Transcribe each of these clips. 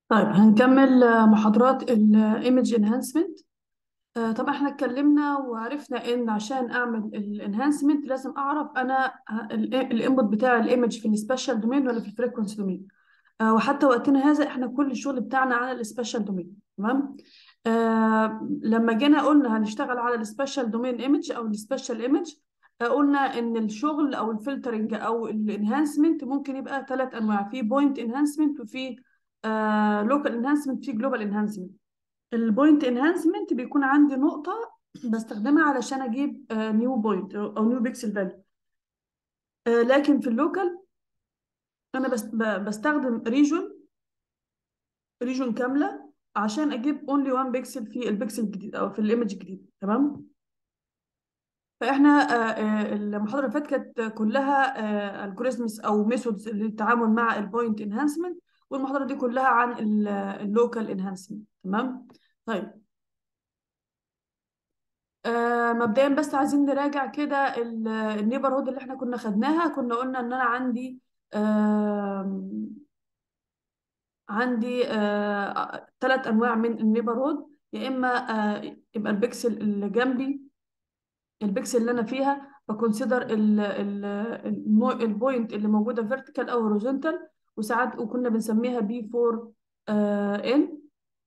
طيب هنكمل آه، محاضرات الايمج انهانسمنت طبعا احنا اتكلمنا وعرفنا ان عشان اعمل الانهانسمنت لازم اعرف انا الانبوت بتاع الايمج في السبيشال دومين ولا في الفريكونسي دومين وحتى وقتنا هذا احنا كل الشغل بتاعنا على السبيشال دومين تمام آه لما جينا قلنا هنشتغل على السبيشال دومين ايمج او السبيشال ايمج قلنا ان الشغل او الفلترنج او الانهانسمنت ممكن يبقى ثلاث انواع في بوينت انهانسمنت وفي لوكال انهانسمنت في جلوبال انهانسمنت البوينت انهانسمنت بيكون عندي نقطة بستخدمها علشان اجيب نيو بوينت او نيو بيكسل فاليو لكن في اللوكال انا بس ب- بستخدم ريجون ريجون كاملة عشان اجيب اونلي 1 بيكسل في البيكسل الجديد او في الايمج الجديد تمام فاحنا آه، آه، المحاضرة اللي فاتت كانت كلها الجوريزمز او ميثودز للتعامل مع البوينت انهانسمنت والمحاضرة دي كلها عن اللوكال انهانسمنت تمام طيب آه مبدئيا بس عايزين نراجع كده النيبرهود اللي احنا كنا خدناها كنا قلنا ان انا عندي آه عندي ثلاث آه انواع من النيبرهود يا اما آه يبقى البكسل اللي جنبي البكسل اللي انا فيها بكونسيدر البوينت اللي موجوده فيرتيكال او هوريزونتال وساعات وكنا بنسميها بي 4 ان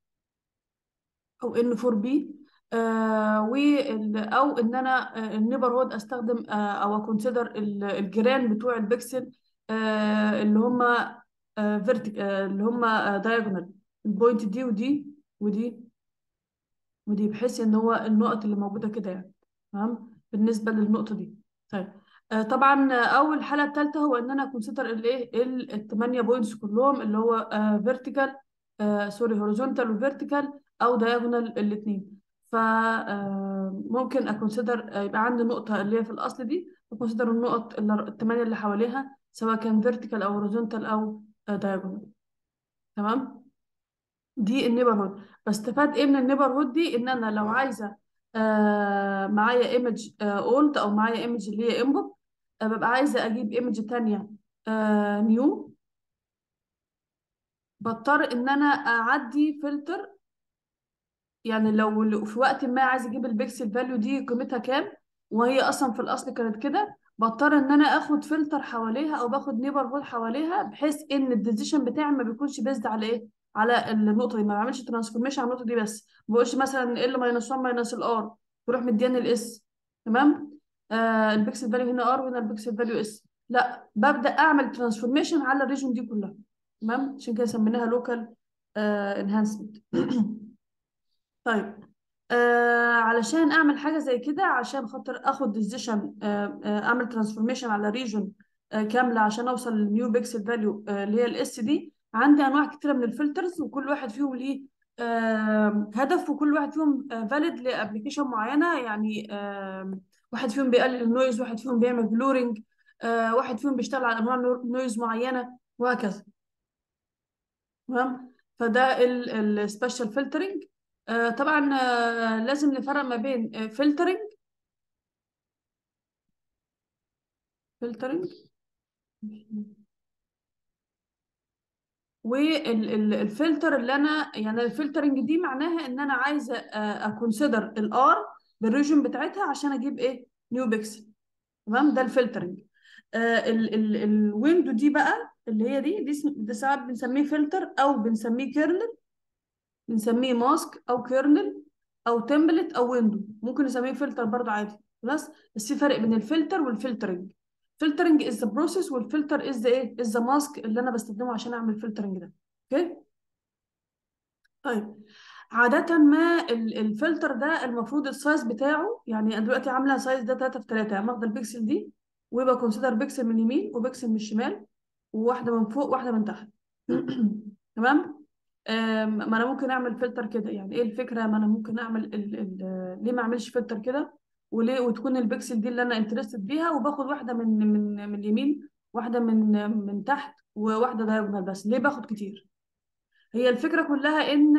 او ان 4 بي آه وال او ان انا آه النيبر هود استخدم آه او اكونسيدر الجيران بتوع البكسل آه اللي هم فيرتيك آه اللي هم دايجونال البوينت دي ودي ودي ودي بحيث ان هو النقط اللي موجوده كده يعني تمام بالنسبه للنقطه دي طيب آه طبعا اول حاله الثالثه هو ان انا اكونسيدر الايه الثمانيه بوينتس كلهم اللي هو فيرتيكال سوري هوريزونتال وفيرتيكال او دايجونال الاثنين فممكن اكونسيدر يبقى عندي نقطه اللي هي في الاصل دي اكونسيدر النقط الثمانيه اللي حواليها سواء كان فيرتيكال او هوريزونتال او دايجونال تمام دي النيبر هود بستفاد ايه من النيبر هود دي ان انا لو عايزه آه معايا ايمج اولد او معايا ايمج اللي هي انبوت آه ببقى عايزه اجيب ايمج تانية آه نيو بضطر ان انا اعدي فلتر يعني لو في وقت ما عايز اجيب البيكسل فاليو دي قيمتها كام وهي اصلا في الاصل كانت كده بضطر ان انا اخد فلتر حواليها او باخد نيبر هود حواليها بحيث ان الديسيشن بتاعي ما بيكونش بيزد على ايه على النقطه دي ما بعملش ترانسفورميشن على النقطه دي بس ما بقولش مثلا ال ماينس 1 ماينس الار تروح مدياني الاس تمام آه البيكسل فاليو هنا ار وهنا البيكسل فاليو اس لا ببدا اعمل ترانسفورميشن على الريجون دي كلها تمام عشان كده سميناها لوكال انهانسمنت طيب آه علشان اعمل حاجه زي كده عشان خاطر اخد ديسيشن آه آه اعمل ترانسفورميشن على ريجون آه كامله عشان اوصل للنيو بيكسل فاليو آه اللي هي الاس دي عندي انواع كتيره من الفلترز وكل واحد فيهم ليه آه هدف وكل واحد فيهم فاليد لابلكيشن معينه يعني آه واحد فيهم بيقلل النويز واحد فيهم بيعمل بلورنج آه واحد فيهم بيشتغل على انواع نويز معينه وهكذا تمام فده السبيشال فلترنج آه طبعا آه لازم نفرق ما بين فلترنج فلترنج والفلتر اللي انا يعني الفلترنج دي معناها ان انا عايزه اكونسيدر الار بالريجن بتاعتها عشان اجيب ايه نيو بيكسل تمام ده الفلترنج الويندو دي بقى اللي هي دي دي, دي ساعات بنسميه فلتر او بنسميه كيرنل بنسميه ماسك او كيرنل او تمبلت او ويندو ممكن نسميه فلتر برضه عادي خلاص بس في فرق بين الفلتر والفلترنج فلترنج از ذا بروسيس والفلتر از ذا ايه از ذا ماسك اللي انا بستخدمه عشان اعمل فلترنج ده اوكي طيب عادة ما الفلتر ده المفروض السايز بتاعه يعني انا دلوقتي عامله سايز ده 3 في 3 يعني واخده البكسل دي ويبقى كونسيدر بكسل من اليمين وبكسل من الشمال وواحده من فوق واحده من تحت تمام ما انا ممكن اعمل فلتر كده يعني ايه الفكره ما انا ممكن اعمل ال ال ليه ما اعملش فلتر كده وليه وتكون البكسل دي اللي انا انترستد بيها وباخد واحده من من من اليمين واحده من من تحت وواحده دايجونال بس ليه باخد كتير هي الفكره كلها ان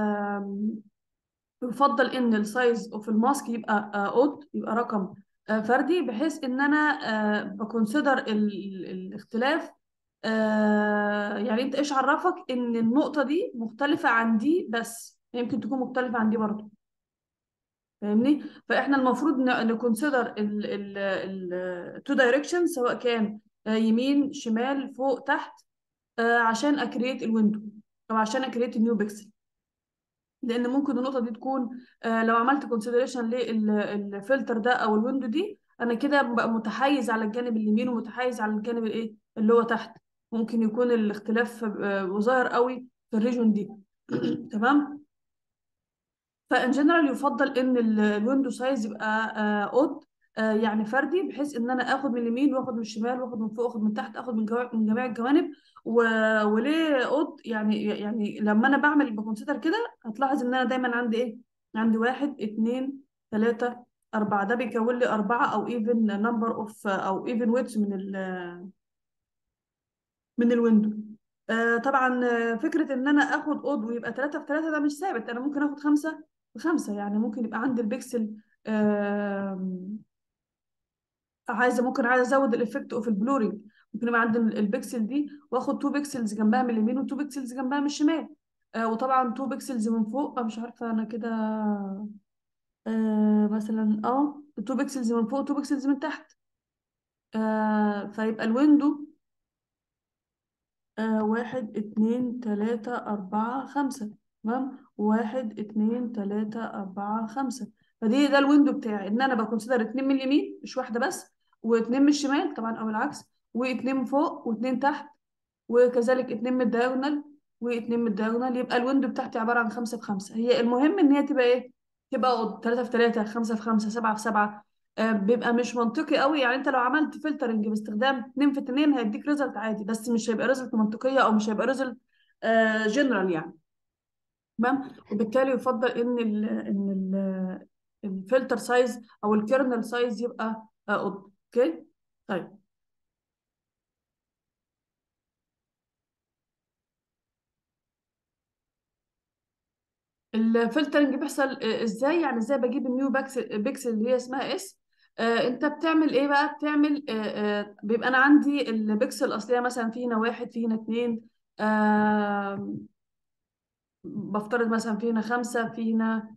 يفضل ان السايز اوف الماسك يبقى اود يبقى رقم فردي بحيث ان انا بكونسيدر الاختلاف آه يعني انت ايش عرفك ان النقطة دي مختلفة عن دي بس يمكن تكون مختلفة عن دي برضه فاهمني فاحنا المفروض نكونسيدر التو دايركشن سواء كان آه، يمين شمال فوق تحت آه، عشان اكريت الويندو او عشان اكريت النيو بيكسل لان ممكن النقطه دي تكون آه، لو عملت كونسيدريشن للفلتر ده او الويندو دي انا كده ببقى متحيز على الجانب اليمين ومتحيز على الجانب الايه اللي هو تحت ممكن يكون الاختلاف ظاهر قوي في الريجون دي تمام فان جنرال يفضل ان الويندو سايز يبقى اود آه، يعني فردي بحيث ان انا اخد من اليمين واخد من الشمال واخد من فوق واخد من تحت اخد من من جميع الجوانب و... وليه اود يعني يعني لما انا بعمل بكونسيدر كده هتلاحظ ان انا دايما عندي ايه عندي واحد اتنين تلاتة أربعة ده بيكون لي أربعة أو even number of أو even widths من ال من الويندو آه طبعا آه، فكرة إن أنا آخد أود ويبقى تلاتة في تلاتة ده مش ثابت أنا ممكن آخد خمسة في خمسة يعني ممكن يبقى عندي البكسل آه عايزه ممكن عايزه ازود الايفكت اوف البلورينج ممكن يبقى عندي البكسل دي واخد 2 بكسلز جنبها من اليمين و2 بكسلز جنبها من الشمال آه وطبعا 2 بكسلز من فوق أنا مش عارفه انا كده آه مثلا اه 2 بكسلز من فوق و2 بكسلز من تحت آه فيبقى الويندو آه واحد اتنين تلاتة أربعة خمسة تمام واحد اتنين تلاتة أربعة خمسة فدي ده الويندو بتاعي إن أنا بكونسيدر اتنين من اليمين مش واحدة بس واتنين من الشمال طبعا أو العكس واتنين من فوق واتنين تحت وكذلك اتنين من الدايجونال واتنين من الدايجونال يبقى الويندو بتاعتي عبارة عن خمسة في خمسة هي المهم إن هي تبقى إيه؟ تبقى تلاتة في تلاتة خمسة في خمسة سبعة في سبعة آه، بيبقى مش منطقي قوي يعني انت لو عملت فلترنج باستخدام 2 في 2 هيديك ريزلت عادي بس مش هيبقى ريزلت منطقيه او مش هيبقى ريزلت جنرال يعني تمام وبالتالي يفضل ان ال ان ال الفلتر سايز او الكيرنل سايز يبقى قد اوكي طيب الفلترنج بيحصل ازاي يعني ازاي بجيب النيو بيكسل بيكسل اللي هي اسمها اس آه انت بتعمل ايه بقى بتعمل آه آه بيبقى انا عندي البيكسل الاصليه مثلا في هنا واحد في هنا اتنين آه بفترض مثلا في هنا خمسة في هنا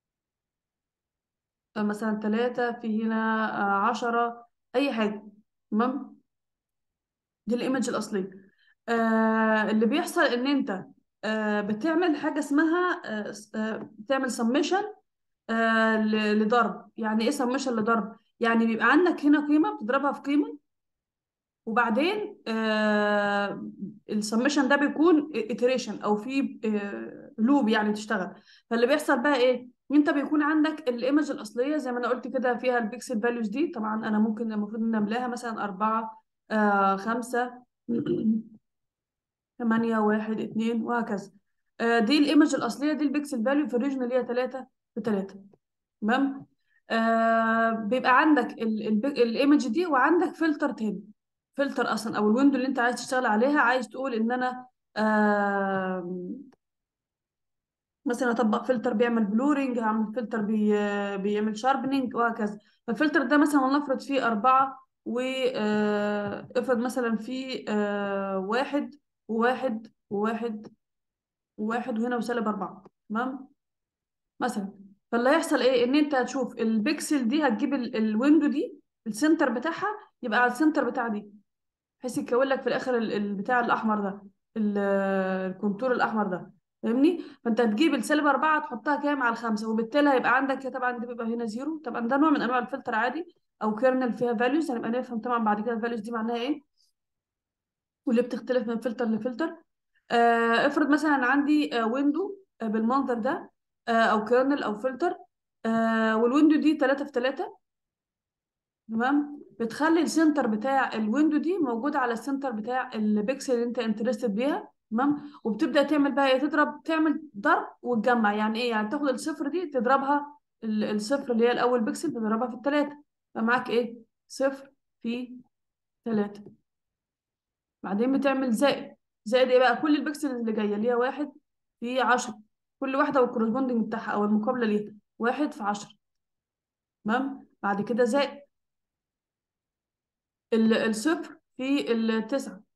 مثلا ثلاثة في هنا آه عشرة أي حاجة تمام دي الإيمج الأصلية آه اللي بيحصل إن أنت آه بتعمل حاجة اسمها آه آه بتعمل سميشن آه لضرب يعني إيه سميشن لضرب يعني بيبقى عندك هنا قيمة بتضربها في قيمة وبعدين آه السمشن ده بيكون iteration او في آه لوب يعني تشتغل فاللي بيحصل بقى ايه انت بيكون عندك الايمج الاصليه زي ما انا قلت كده فيها البيكسل فاليوز دي طبعا انا ممكن المفروض نملاها مثلا أربعة آه خمسة ثمانية واحد اتنين وهكذا آه دي الايمج الاصليه دي البيكسل فاليو في الريجن اللي هي 3 في 3 تمام آه بيبقى عندك الايمج دي وعندك فلتر تاني فلتر اصلا او الويندو اللي انت عايز تشتغل عليها عايز تقول ان انا آه مثلا اطبق فلتر بيعمل بلورينج هعمل فلتر بي بيعمل شاربنينج وهكذا فالفلتر ده مثلا ولنفرض فيه أربعة وافرض مثلا فيه آه واحد وواحد وواحد وواحد وهنا وسالب أربعة تمام مثلا فاللي هيحصل ايه ان انت هتشوف البيكسل دي هتجيب الويندو دي السنتر بتاعها يبقى على السنتر بتاع دي بحيث يكون لك في الاخر البتاع الاحمر ده الكونتور الاحمر ده فاهمني فانت هتجيب السالب أربعة تحطها كام على الخمسة وبالتالي هيبقى عندك طبعا دي بيبقى هنا زيرو طبعا ده نوع من انواع الفلتر عادي او كيرنل فيها فاليوز هنبقى نفهم طبعا بعد كده الفاليوز دي معناها ايه واللي بتختلف من فلتر لفلتر آه افرض مثلا عندي آه ويندو آه بالمنظر ده آه او كيرنل او فلتر آه والويندو دي 3 في 3 تمام بتخلي السنتر بتاع الويندو دي موجود على السنتر بتاع البيكسل اللي انت انترستد بيها تمام وبتبدا تعمل بقى ايه تضرب تعمل ضرب وتجمع يعني ايه يعني تاخد الصفر دي تضربها الصفر اللي هي الاول بيكسل تضربها في الثلاثه فمعاك ايه صفر في ثلاثة بعدين بتعمل زائد زائد ايه بقى كل البيكسل اللي جايه اللي هي واحد في 10 كل واحده والكورسبوندنج بتاعها او المقابله ليها واحد في 10 تمام بعد كده زائد الصفر في التسعة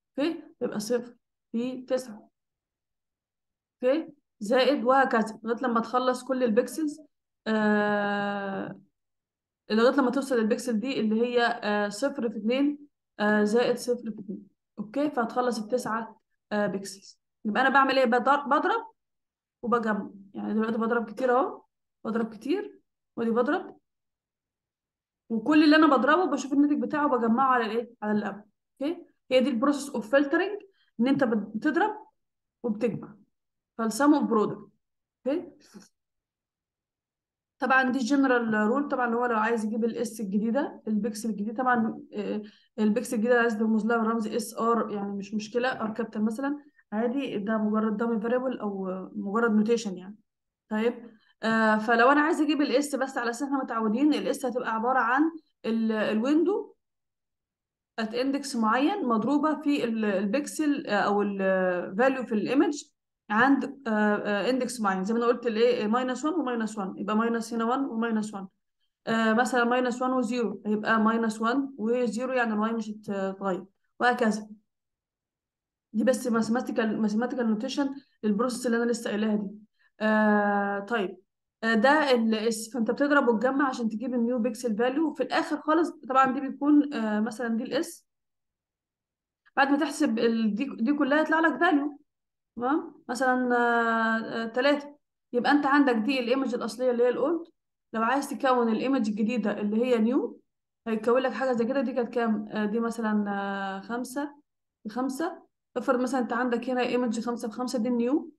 اوكي يبقى صفر في تسعة اوكي زائد وهكذا لغايه لما تخلص كل البكسلز آه لغايه لما توصل للبكسل دي اللي هي آه صفر في اتنين آه زائد صفر في اتنين اوكي فهتخلص التسعة آه بكسلز يبقى انا بعمل ايه بضرب, بضرب وبجمع يعني دلوقتي بضرب كتير اهو بضرب كتير ودي بضرب وكل اللي انا بضربه بشوف الناتج بتاعه بجمعه على الايه على اللي قبل اوكي هي دي البروسيس اوف فلترنج ان انت بتضرب وبتجمع فالسم اوف برودكت اوكي طبعا دي جنرال رول طبعا هو لو عايز يجيب الاس الجديده البكسل الجديد طبعا آه، البكسل الجديده عايز يرمز لها بالرمز اس ار يعني مش مشكله ار كابيتال مثلا عادي ده مجرد دامي فاريبل او مجرد نوتيشن يعني طيب آه فلو انا عايزه اجيب الاس بس على اساس احنا متعودين الاس هتبقى عباره عن الويندو ات اندكس معين مضروبه في ال- البكسل آه، او الفاليو في الايمج عند اندكس معين زي ما انا قلت الايه ماينس 1 وماينس 1 يبقى ماينس هنا 1 وماينس 1 آه مثلا ماينس 1 و0 هيبقى ماينس 1 و0 يعني الواي مش هتتغير وهكذا دي بس ماثيماتيكال ماثيماتيكال نوتيشن للبروسيس اللي انا لسه قايلها دي آه طيب آه ده الاس فانت بتضرب وتجمع عشان تجيب النيو بيكسل فاليو وفي الاخر خالص طبعا دي بيكون آه مثلا دي الاس بعد ما تحسب ال- دي دي كلها يطلع لك فاليو تمام مثلا ثلاثة يبقى انت عندك دي الايمج الاصليه اللي هي الاولد لو عايز تكون الايمج الجديده اللي هي نيو هيكون لك حاجه زي كده دي كانت كام آه، دي مثلا آه، خمسة بخمسة افرض مثلا انت عندك هنا ايمج خمسة بخمسة دي النيو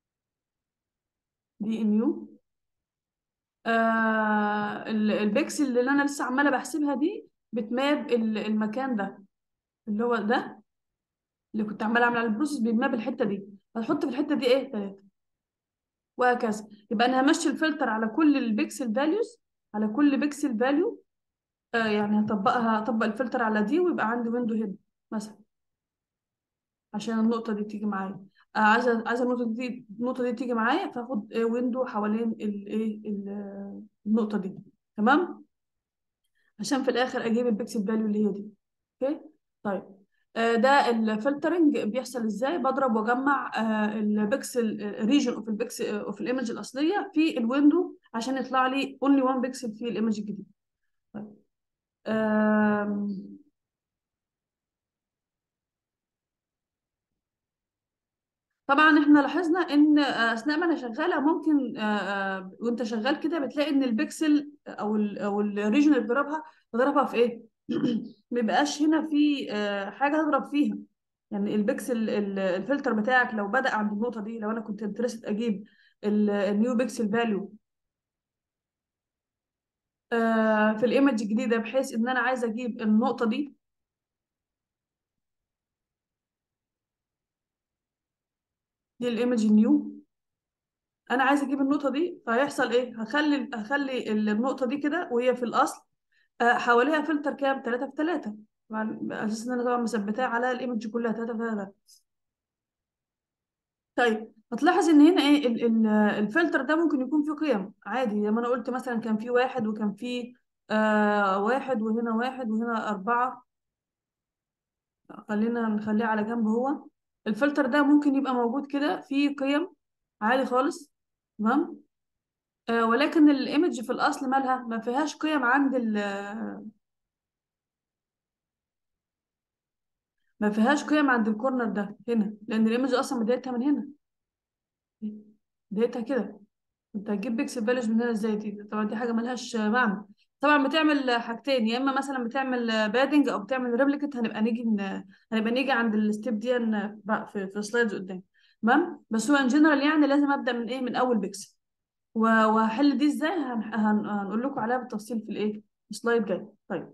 دي النيو آه ال- البكسل اللي انا لسه عماله بحسبها دي بتماب ال- المكان ده اللي هو ده اللي كنت عماله اعمل على البروسيس بيماب الحته دي هتحط في الحته دي ايه ثلاثة وهكذا يبقى انا همشي الفلتر على كل البيكسل فاليوز على كل بيكسل فاليو آه يعني هطبقها هطبق الفلتر على دي ويبقى عندي ويندو هنا مثلا عشان النقطة دي تيجي معايا آه عايزة عايزة النقطة دي النقطة دي تيجي معايا فاخد آه ويندو حوالين الايه النقطة دي تمام عشان في الاخر اجيب البيكسل فاليو اللي هي دي اوكي طيب آه ده الفلترنج بيحصل ازاي بضرب واجمع آه البيكسل ريجن اوف البيكسل اوف الايمج الاصليه في الويندو عشان يطلع لي اونلي وان بيكسل في الايمج الجديد طيب آم، طبعا احنا لاحظنا ان آه، اثناء ما انا شغاله ممكن آه، آه، وانت شغال كده بتلاقي ان البكسل او ال او الريجن اللي بتضربها بتضربها في ايه؟ ما بيبقاش هنا في آه، حاجه تضرب فيها يعني البكسل ال- الفلتر بتاعك لو بدأ عند النقطه دي لو انا كنت انترست اجيب النيو بيكسل فاليو في الايمج الجديده بحيث ان انا عايزه اجيب النقطه دي دي الايمج النيو انا عايزه اجيب النقطه دي فهيحصل ايه هخلي هخلي النقطه دي كده وهي في الاصل آه، حواليها فلتر كام 3 في 3 على اساس ان انا طبعا مثبتاه على الايمج كلها 3 في 3 طيب هتلاحظ ان هنا ايه ال- ال- الفلتر ده ممكن يكون فيه قيم عادي زي ما انا قلت مثلا كان فيه واحد وكان فيه آه واحد وهنا واحد وهنا أربعة خلينا نخليه على جنب هو الفلتر ده ممكن يبقى موجود كده فيه قيم عادي خالص تمام آه ولكن الايمج في الاصل مالها ما فيهاش قيم عند ال ما فيهاش قيم عند الكورنر ده هنا لان الايمج اصلا بدايتها من هنا بدايتها كده انت هتجيب بيكسل فاليوز من هنا ازاي دي طبعا دي حاجه ملهاش معنى طبعا بتعمل حاجتين يا اما مثلا بتعمل بادنج او بتعمل ريبليكت هنبقى نيجي ن- هنبقى نيجي عند الستيب دي ن- بقى في في سلايدز قدام تمام بس هو ان جنرال يعني لازم ابدا من ايه من اول بيكسل و- وهحل دي ازاي هن... هن... هنقول لكم عليها بالتفصيل في الايه سلايد جاي طيب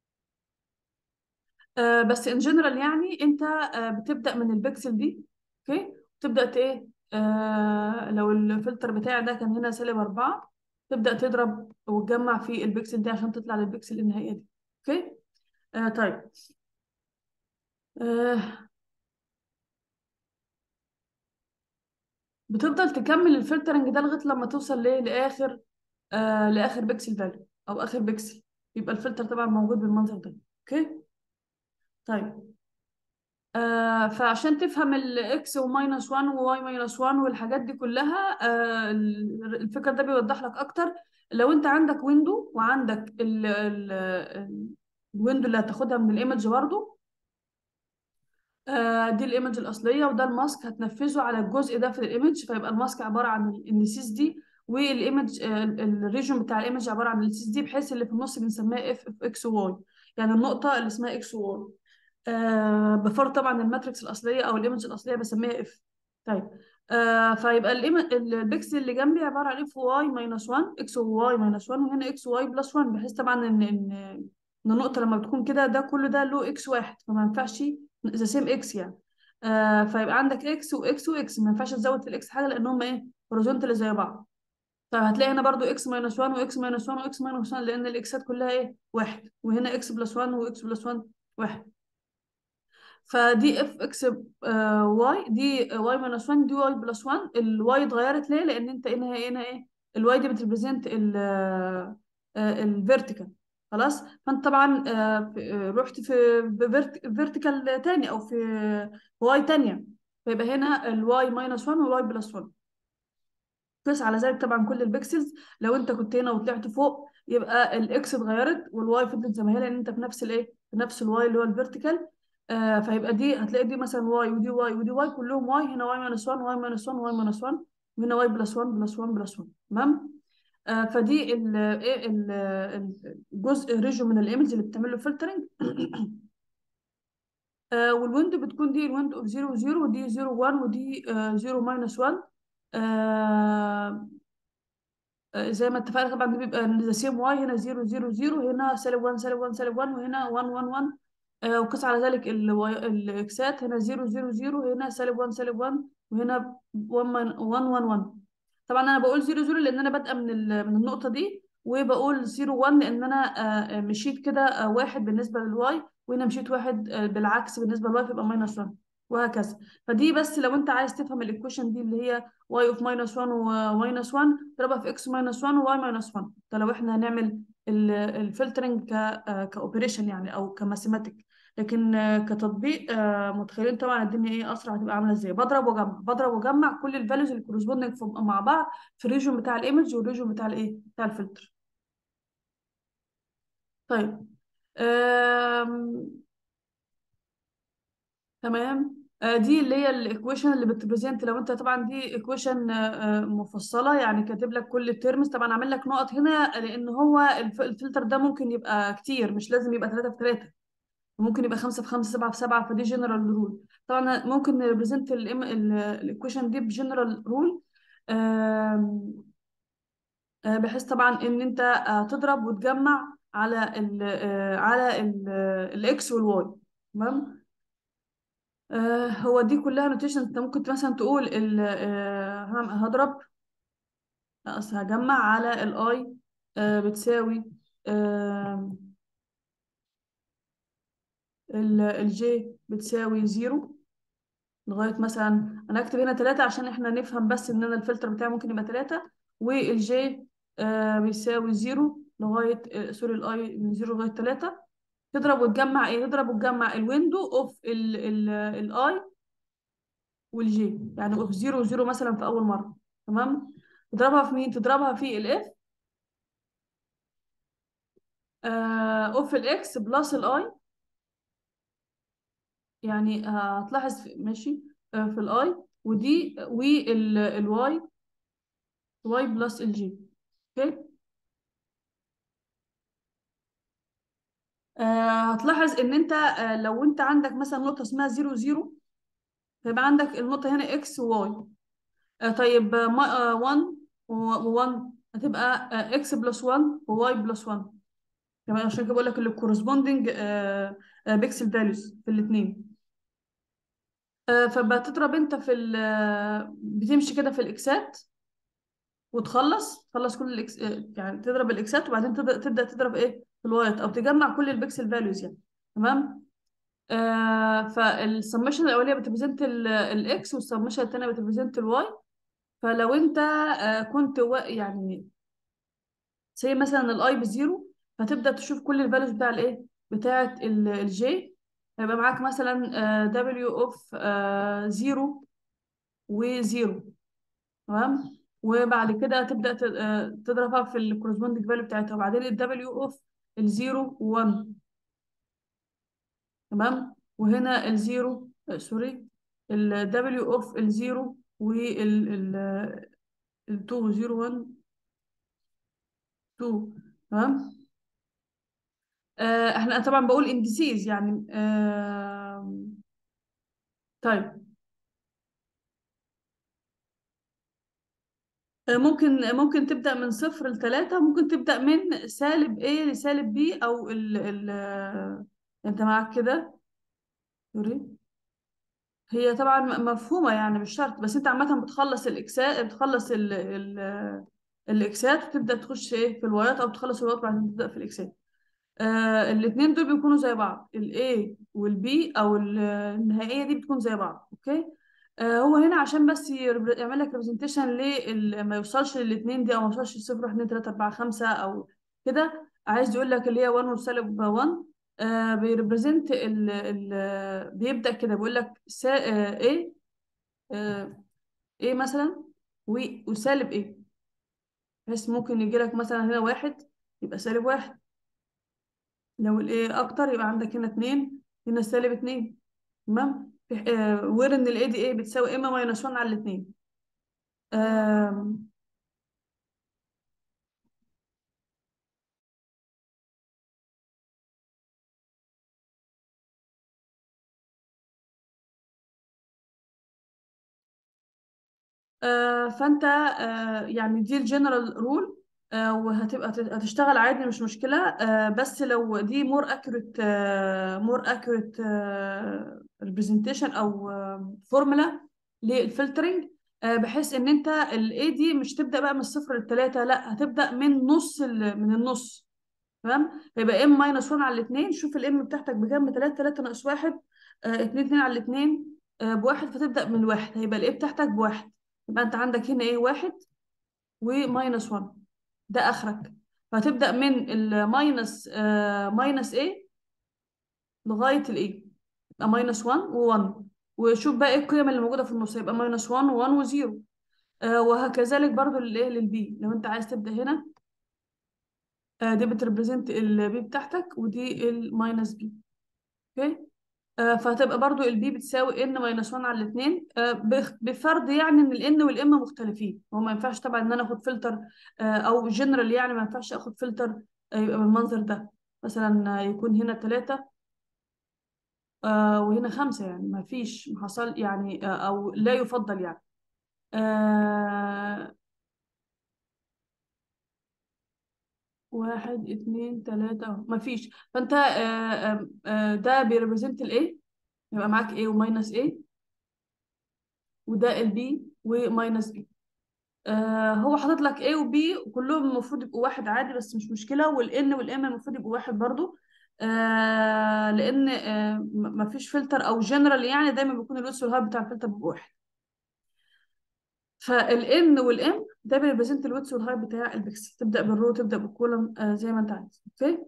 آه بس ان جنرال يعني انت آه بتبدا من البكسل دي اوكي تبدا ت- ايه آه لو الفلتر بتاعي ده كان هنا سالب أربعة تبدا تضرب وتجمع في البكسل دي عشان تطلع للبكسل النهائيه دي اوكي آه طيب آه بتفضل تكمل الفلترنج ده لغايه لما توصل ليه لاخر آه لاخر بكسل فاليو او اخر بكسل يبقى الفلتر طبعا موجود بالمنظر ده اوكي طيب آه فعشان تفهم الاكس وماينس 1 وواي ماينس 1 والحاجات دي كلها آه ال- الفكر ده بيوضح لك اكتر لو انت عندك ويندو وعندك ال ال ال- الويندو اللي هتاخدها من الايمج برضو آه دي الايمج الاصليه وده الماسك هتنفذه على الجزء ده في الايمج فيبقى الماسك عباره عن النسيس دي والايمج آه الريجون بتاع الايمج عباره عن النسيس دي بحيث اللي في النص بنسميها اف اف اكس وواي يعني النقطه اللي اسمها اكس وواي آه بفرض طبعا الماتريكس الاصليه او الايمج الاصليه بسميها اف طيب آه فيبقى الإيم- البيكسل اللي جنبي عباره عن اف واي ماينس 1 اكس وواي ماينس 1 وهنا اكس واي بلس 1 بحيث طبعا ان ان ان النقطه لما بتكون كده ده كله ده له اكس واحد فما ينفعش ذا سيم اكس يعني آه فيبقى عندك اكس واكس واكس ما ينفعش تزود في الاكس حاجه لانهم ايه هوريزونتال زي بعض فهتلاقي هنا برضو اكس ماينس 1 واكس ماينس 1 واكس ماينس 1 لان الاكسات كلها ايه واحد وهنا اكس بلس 1 واكس بلس 1 واحد فدي اف اكس واي دي واي ماينس 1 دي واي بلس 1 الواي اتغيرت ليه؟ لان انت هنا هنا ايه؟ الواي دي بتريبريزنت الفيرتيكال خلاص فانت طبعا آه، في- آه، رحت في فيرتيكال تاني او في واي تانية فيبقى هنا الواي ماينس 1 والواي بلس 1 قيس على ذلك طبعا كل البكسلز لو انت كنت هنا وطلعت فوق يبقى الاكس اتغيرت والواي فضلت زي ما هي لان انت في نفس الايه في نفس الواي اللي هو الفيرتيكال آه فيبقى دي هتلاقي دي مثلا واي ودي واي ودي واي كلهم واي هنا واي ماينس 1 واي ماينس 1 واي ماينس 1 وهنا واي بلس 1 بلس 1 بلس 1 تمام آه فدي ال ايه ال- ال- الجزء ريجو من الايمج اللي بتعمل له فلترنج آه والويندو بتكون دي الويندو اوف 0 0 ودي 0 1 ودي 0 ماينس 1 آه آه، زي ما اتفقنا طبعا دي بيبقى ذا سيم واي هنا 0 0 0 هنا سالب 1 سالب 1 سالب 1 وهنا 1 1 1 آه، وقس على ذلك الواي- الاكسات هنا 0 0 0 هنا سالب 1 سالب 1 وهنا 1 1 1 1 طبعا انا بقول 0 0 لان انا بادئه من ال- من النقطه دي وبقول 0 1 لان انا آه، آه، مشيت كده آه، واحد بالنسبه للواي وهنا مشيت واحد آه، بالعكس بالنسبه للواي فيبقى ماينس 1 وهكذا فدي بس لو انت عايز تفهم الايكويشن دي اللي هي y اوف ماينس 1 وماينس 1 تضربها في x ماينس 1 وy ماينس 1 ده لو احنا هنعمل الفلترنج ك كاوبريشن يعني او كماثيماتيك لكن آه، كتطبيق آه، متخيلين طبعا الدنيا ايه اسرع هتبقى عامله ازاي بضرب واجمع بضرب واجمع كل الفاليوز اللي كورسبوندنج مع بعض في الريجون بتاع الايمج والريجون بتاع الايه بتاع الفلتر طيب آم، تمام آه، دي اللي هي الايكويشن اللي بتبريزنت لو انت طبعا دي ايكويشن مفصله يعني كاتب لك كل الترمز طبعا عامل لك نقط هنا لان هو الف- الفلتر ده ممكن يبقى كتير مش لازم يبقى 3 في 3 ممكن يبقى 5 في 5 7 في 7 فدي جنرال رول طبعا ممكن نريبريزنت الايكويشن دي بجنرال رول بحيث طبعا ان انت آه، تضرب وتجمع على ال آه، على الاكس والواي تمام آه، هو دي كلها نوتيشن انت ممكن مثلا تقول ال آه، هم- هضرب لا، أصل هجمع على الاي بتساوي الجي بتساوي زيرو لغاية مثلا أنا أكتب هنا تلاتة عشان إحنا نفهم بس إن أنا الفلتر بتاعي ممكن يبقى تلاتة والجي بيساوي زيرو لغاية آه، سوري الأي من زيرو لغاية تلاتة تضرب وتجمع إيه؟ تضرب وتجمع الويندو أوف الأي والجي يعني اوف زيرو وزيرو مثلا في اول مره تمام تضربها في مين تضربها في الاف اوف الاكس بلس الاي يعني آه، هتلاحظ في- ماشي آه، في الاي ودي والواي واي بلس الجي اوكي آه، هتلاحظ ان انت آه، لو انت عندك مثلا نقطه اسمها زيرو زيرو فيبقى عندك النقطه هنا اكس وواي طيب 1 و1 هتبقى اكس بلس 1 وواي بلس 1 كمان عشان كده بقول لك الكورسبوندنج بيكسل فاليوز في الاثنين فبتضرب انت في ال آه، بتمشي كده في الاكسات وتخلص تخلص كل الاكس آه، يعني تضرب الاكسات وبعدين تبدا تبدا تضرب ايه في الوايت او تجمع كل البيكسل فاليوز يعني تمام آه فالسمشن الاوليه بتريبريزنت الاكس والسمشن الثانيه بتريبريزنت الواي فلو انت آه كنت و- يعني زي مثلا الاي بزيرو فتبدا تشوف كل الفاليوز بتاع الايه بتاعه الجي هيبقى معاك مثلا دبليو اوف زيرو وزيرو تمام وبعد كده تبدا ت- آه، تضربها في الكورسبوندنج فاليو بتاعتها وبعدين الدبليو اوف الزيرو 1 تمام وهنا الزيرو آه، سوري الدبليو اوف الزيرو وال ال 2 0 1 2 تمام آه احنا طبعا بقول اندسيز يعني آه طيب آه ممكن ممكن تبدأ من صفر لثلاثة ممكن تبدأ من سالب A لسالب B أو ال ال آه، أنت معاك كده سوري هي طبعا م- مفهومة يعني مش شرط بس أنت عامة بتخلص الإكسات بتخلص ال ال الإكسات وتبدأ تخش إيه في الوايات أو تخلص الوايات وبعدين تبدأ في الإكسات آه الاثنين دول بيكونوا زي بعض ال A وال B او ال- النهائية دي بتكون زي بعض اوكي آه هو هنا عشان بس يرب- يعمل لك ريبريزنتيشن ليه ما يوصلش للاثنين دي او ما يوصلش لصفر 1 2 3 4 5 او كده عايز يقول لك اللي هي 1 وسالب 1 آه بيريبريزنت ال ال بيبدأ كده بيقول لك سا آه A آه A مثلا و- وسالب A بحيث ممكن يجي لك مثلا هنا واحد يبقى سالب واحد لو الايه اكتر يبقى عندك هنا اتنين هنا سالب اتنين تمام آه وير ان الاي دي ايه بتساوي اما ماينس 1 على الاتنين آم، آه فانت آه يعني دي الجنرال رول آه وهتبقى هتشتغل عادي مش مشكلة آه بس لو دي مور اكيوريت مور اكيوريت ريبريزنتيشن او فورمولا للفلترنج آه بحيث ان انت الاي دي مش تبدا بقى من الصفر للثلاثه لا هتبدا من نص ال- من النص تمام فيبقى ام ماينس 1 على الاثنين شوف الام بتاعتك بكام ب 3 3 ناقص 1 2 2 على الاثنين بواحد فتبدا من الواحد هيبقى الايه بتاعتك بواحد يبقى انت عندك هنا ايه واحد وماينس 1 ده اخرك فهتبدا من الماينس آه ماينس ايه لغايه الايه يبقى ماينس 1 و1 وشوف بقى ايه القيم اللي موجوده في النص يبقى ماينس 1 و1 و0 آه وهكذلك برضو للايه للبي لو انت عايز تبدا هنا آه دي بتريبريزنت البي بتاعتك ودي الماينس بي اوكي آه فهتبقى برضو البي بتساوي ان ماينس 1 على الاثنين آه بخ- بفرض يعني ان الان والام مختلفين هو ما ينفعش طبعا ان انا اخد فلتر آه او جنرال يعني ما ينفعش اخد فلتر آه يبقى بالمنظر ده مثلا آه، يكون هنا ثلاثة آه وهنا خمسة يعني ما فيش ما حصل يعني آه او لا يفضل يعني آه واحد اتنين تلاتة اهو ما فيش فانت آه آه آه ده بيريبريزنت الايه يبقى معاك A وماينس A وده البي وماينس B آه هو حاطط لك A و B وكلهم المفروض يبقوا واحد عادي بس مش مشكلة والN والM المفروض يبقوا واحد برضو آه لأن آه م- مفيش فلتر أو جنرال يعني دايما بيكون الويدث والهايت بتاع الفلتر بيبقى واحد فالN والM ده بيريبريزنت الويدث والهايت بتاع البكسل تبدأ بالرو تبدأ بالكولوم آه زي ما أنت عايز أوكي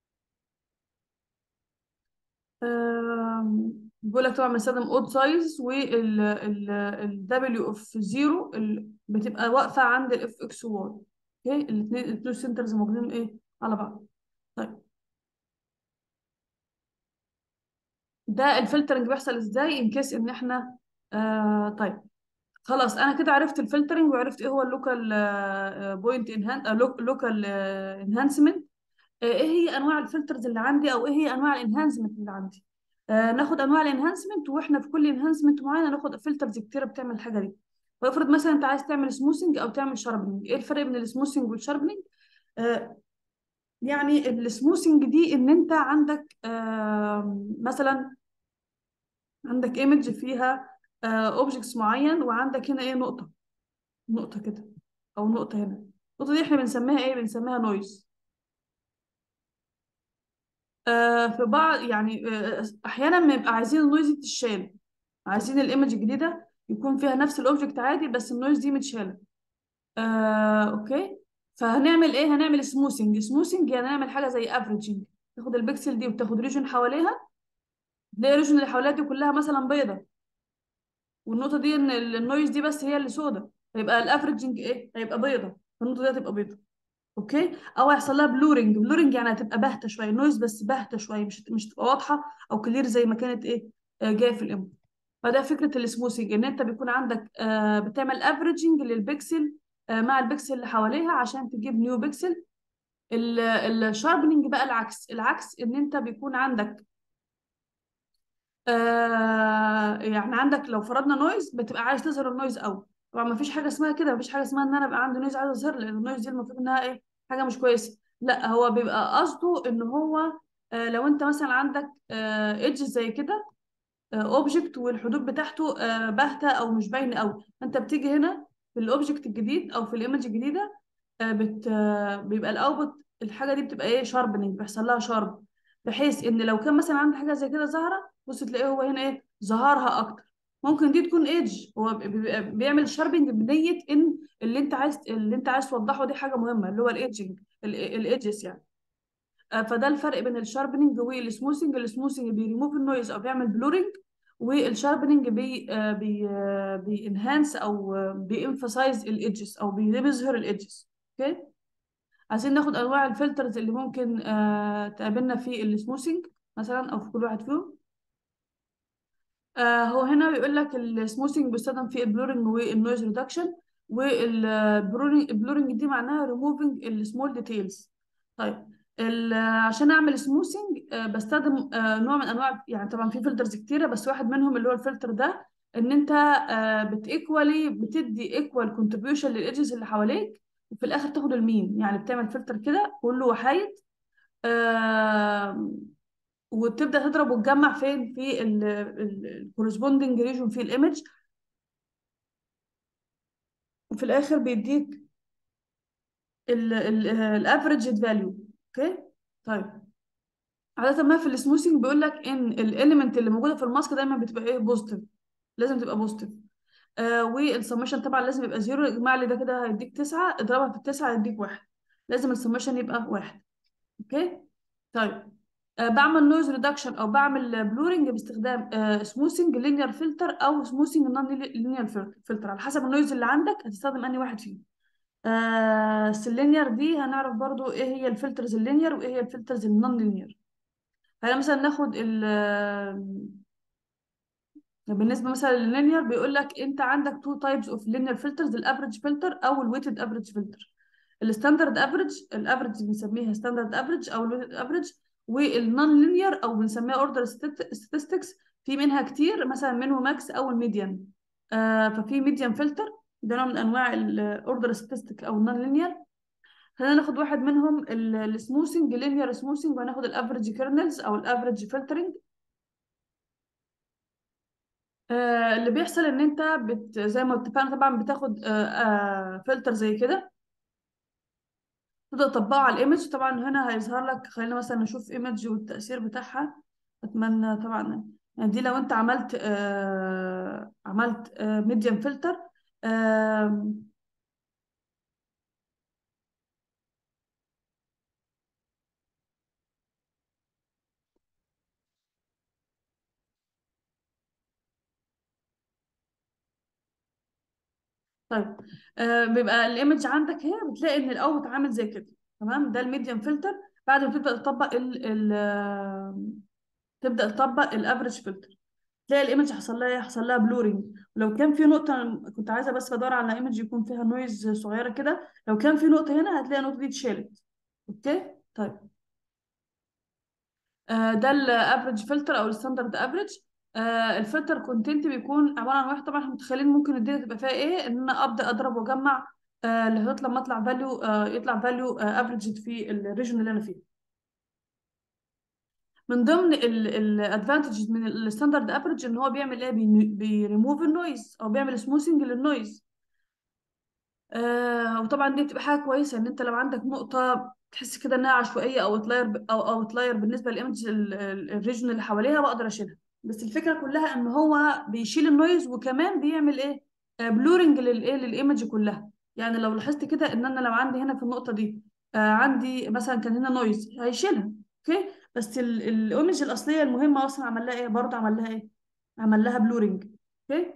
آم، بيقول لك طبعا بنستخدم اود سايز وال ال ال W اوف زيرو بتبقى واقفة عند الاف اكس واي اوكي الاثنين التو سنترز موجودين ايه على بعض طيب ده الفلترنج بيحصل ازاي ان كيس ان احنا آه طيب خلاص انا كده عرفت الفلترنج وعرفت ايه هو اللوكال بوينت انهان لوكال انهانسمنت ايه هي انواع الفلترز اللي عندي او ايه هي انواع الانهانسمنت اللي عندي آه ناخد انواع الانهانسمنت واحنا في كل انهانسمنت معينه ناخد فلترز كتيره بتعمل الحاجه دي فافرض مثلا انت عايز تعمل سموثنج او تعمل شاربنج ايه الفرق بين السموثنج والشاربنج آه يعني السموثنج دي ان انت عندك آه مثلا عندك ايمج فيها اوبجكتس معين وعندك هنا ايه نقطه نقطه كده او نقطه هنا النقطه دي احنا بنسميها ايه بنسميها نويز آه في بعض يعني آه احيانا بنبقى عايزين النويز دي تتشال عايزين الايمج الجديده يكون فيها نفس الاوبجكت عادي بس النويز دي متشاله آه اوكي فهنعمل ايه هنعمل سموثنج سموثنج يعني نعمل حاجه زي افريجنج تاخد البكسل دي وتاخد ريجن حواليها تلاقي الريجن اللي حواليها دي كلها مثلا بيضه والنقطه دي ان ال- النويز دي بس هي اللي سودة هيبقى الافريجنج ايه هيبقى بيضه فالنقطه دي هتبقى بيضه اوكي او هيحصل لها بلورنج بلورنج يعني هتبقى باهته شويه نويز بس باهته شويه مش مش تبقى واضحه او كلير زي ما كانت ايه آه، جايه في الام فده فكره السموثينج ان انت بيكون عندك آه بتعمل افريجنج للبكسل آه مع البكسل اللي حواليها عشان تجيب نيو بكسل الشاربنينج بقى العكس العكس ان انت بيكون عندك آه يعني عندك لو فرضنا نويز بتبقى عايز تظهر النويز قوي طبعا ما فيش حاجه اسمها كده ما فيش حاجه اسمها ان انا ابقى عندي نويز عايز اظهر لان النويز دي المفروض انها ايه حاجه مش كويسه لا هو بيبقى قصده ان هو آه لو انت مثلا عندك ايدج زي كده اوبجكت والحدود بتاعته آه باهته او مش باينه قوي فانت بتيجي هنا في الاوبجكت الجديد او في الايمج الجديده آه بت آه بيبقى الاوتبوت الحاجه دي بتبقى ايه شاربنينج بيحصل لها شارب بحيث ان لو كان مثلا عندي حاجه زي كده ظاهره بص تلاقيه هو هنا ايه ظهرها اكتر ممكن دي تكون ايدج هو بيبقى بيعمل شاربنج بنيه ان اللي انت عايز اللي انت عايز توضحه دي حاجه مهمه اللي هو الايدجنج الايدجز يعني آه، فده الفرق بين الشاربنينج والسموثنج السموثنج بيريموف النويز او بيعمل بلورنج والشاربنينج بي آه، بي آه، بينهانس او بيemphasize الايدجز او بيظهر الايدجز اوكي عايزين ناخد انواع الفلترز اللي ممكن آه تقابلنا في السموثنج مثلا او في كل واحد فيهم آه هو هنا بيقول لك السموثنج بيستخدم في البلورنج والنويز ريدكشن والبلورنج البلورنج دي معناها ريموفينج السمول ديتيلز طيب ال- عشان اعمل سموثنج آه بستخدم آه نوع من انواع يعني طبعا في فلترز كتيره بس واحد منهم اللي هو الفلتر ده ان انت آه بتيكوالي بتدي ايكوال كونتريبيوشن للايدجز اللي حواليك وفي الاخر تاخد المين يعني بتعمل فلتر كده كله وحايد آه وتبدا تضرب وتجمع فين في الكورسبوندنج ريجون في الايمج وفي الاخر بيديك الافريج فاليو اوكي طيب عادة ما في السموثينج بيقول لك ان الاليمنت اللي موجوده في الماسك دايما بتبقى ايه بوزيتيف لازم تبقى بوزيتيف آه والسمشن طبعا لازم يبقى زيرو اجمع لي ده كده هيديك تسعة اضربها في التسعة هيديك واحد لازم السمشن يبقى واحد اوكي طيب آه بعمل نويز ريدكشن او بعمل بلورنج باستخدام آه سموثينج لينير فلتر او سموثينج نون لينير فلتر على حسب النويز اللي عندك هتستخدم انهي واحد فيهم آه اللينير دي هنعرف برضو ايه هي الفلترز اللينير وايه هي الفلترز النون لينير هلا مثلا ناخد ال بالنسبه مثلا لللينير بيقول لك انت عندك تو تايبس اوف لينير فلترز الافريج فلتر او الويتد افريج فلتر الستاندرد افريج الافريج بنسميها ستاندرد افريج او الويتد افريج والنون لينير او بنسميها اوردر statistics في منها كتير مثلا منه ماكس او الميديان آه ففي ميديان فلتر ده نوع من انواع الاوردر ستاتستيك او النون لينير خلينا ناخد واحد منهم السموثنج لينير سموثنج وهناخد الافريج كيرنلز او الافريج فلترنج آه اللي بيحصل ان انت بت زي ما اتفقنا طبعا بتاخد آه آه فلتر زي كده تبدا تطبقه على الايمج طبعا هنا هيظهر لك خلينا مثلا نشوف ايمج والتاثير بتاعها اتمنى طبعا يعني دي لو انت عملت آه عملت آه ميديم فلتر آه طيب آه بيبقى الايمج عندك هي بتلاقي ان الاوت عامل زي كده تمام ده الميديم فلتر بعد ما تبدا تطبق ال ال آه، تبدا تطبق الافريج فلتر تلاقي الايمج حصل لها إيه؟ حصل لها بلورنج ولو كان في نقطه أنا كنت عايزه بس بدور على ايمج يكون فيها نويز صغيره كده لو كان في نقطه هنا هتلاقي النقطه دي اتشالت اوكي طيب آه ده الافريج فلتر او الستاندرد افريج آه الفلتر كونتنت بيكون عباره عن واحد طبعا احنا متخيلين ممكن الدنيا تبقى فيها ايه ان انا ابدا اضرب واجمع آه لغايه لما اطلع فاليو آه يطلع فاليو افريج في الريجن اللي انا فيه من ضمن الادفانتجز من الستاندرد افريج ان هو بيعمل ايه بيريموف النويز او بيعمل سموثنج للنويز آه وطبعا دي بتبقى حاجه كويسه ان انت لو عندك نقطه تحس كده انها عشوائيه او اوتلاير او اوتلاير بالنسبه للايمج الريجن اللي حواليها بقدر اشيلها بس الفكره كلها ان هو بيشيل النويز وكمان بيعمل ايه بلورنج للايه للايمج كلها يعني لو لاحظت كده ان انا لو عندي هنا في النقطه دي آه عندي مثلا كان هنا نويز هيشيلها اوكي بس الايمج الاصليه المهمه اصلا عمل لها ايه برضه عمل لها ايه عمل لها بلورنج اوكي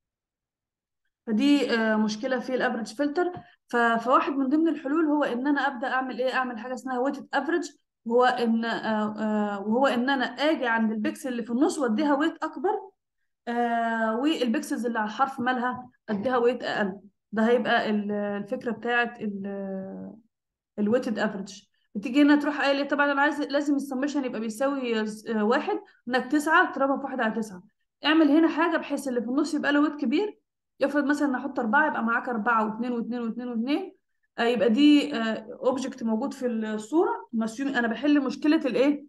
فدي آه، مشكله في الافريج فلتر فواحد من ضمن الحلول هو ان انا ابدا اعمل ايه اعمل حاجه اسمها ويتد افريج وهو ان آه، آه، وهو ان انا اجي عند البكسل اللي في النص واديها ويت اكبر والبكسلز اللي على الحرف مالها اديها ويت اقل ده هيبقى الفكره بتاعت الويتد افريج بتيجي هنا تروح قايل ايه طبعا انا عايز لازم السمشن يبقى بيساوي واحد انك تسعة تضربها في واحد على تسعة اعمل هنا حاجة بحيث اللي في النص يبقى له ويت كبير يفرض مثلا نحط أربعة يبقى معاك أربعة واثنين واثنين واثنين واثنين آه يبقى دي اوبجكت آه موجود في الصورة انا بحل مشكلة الايه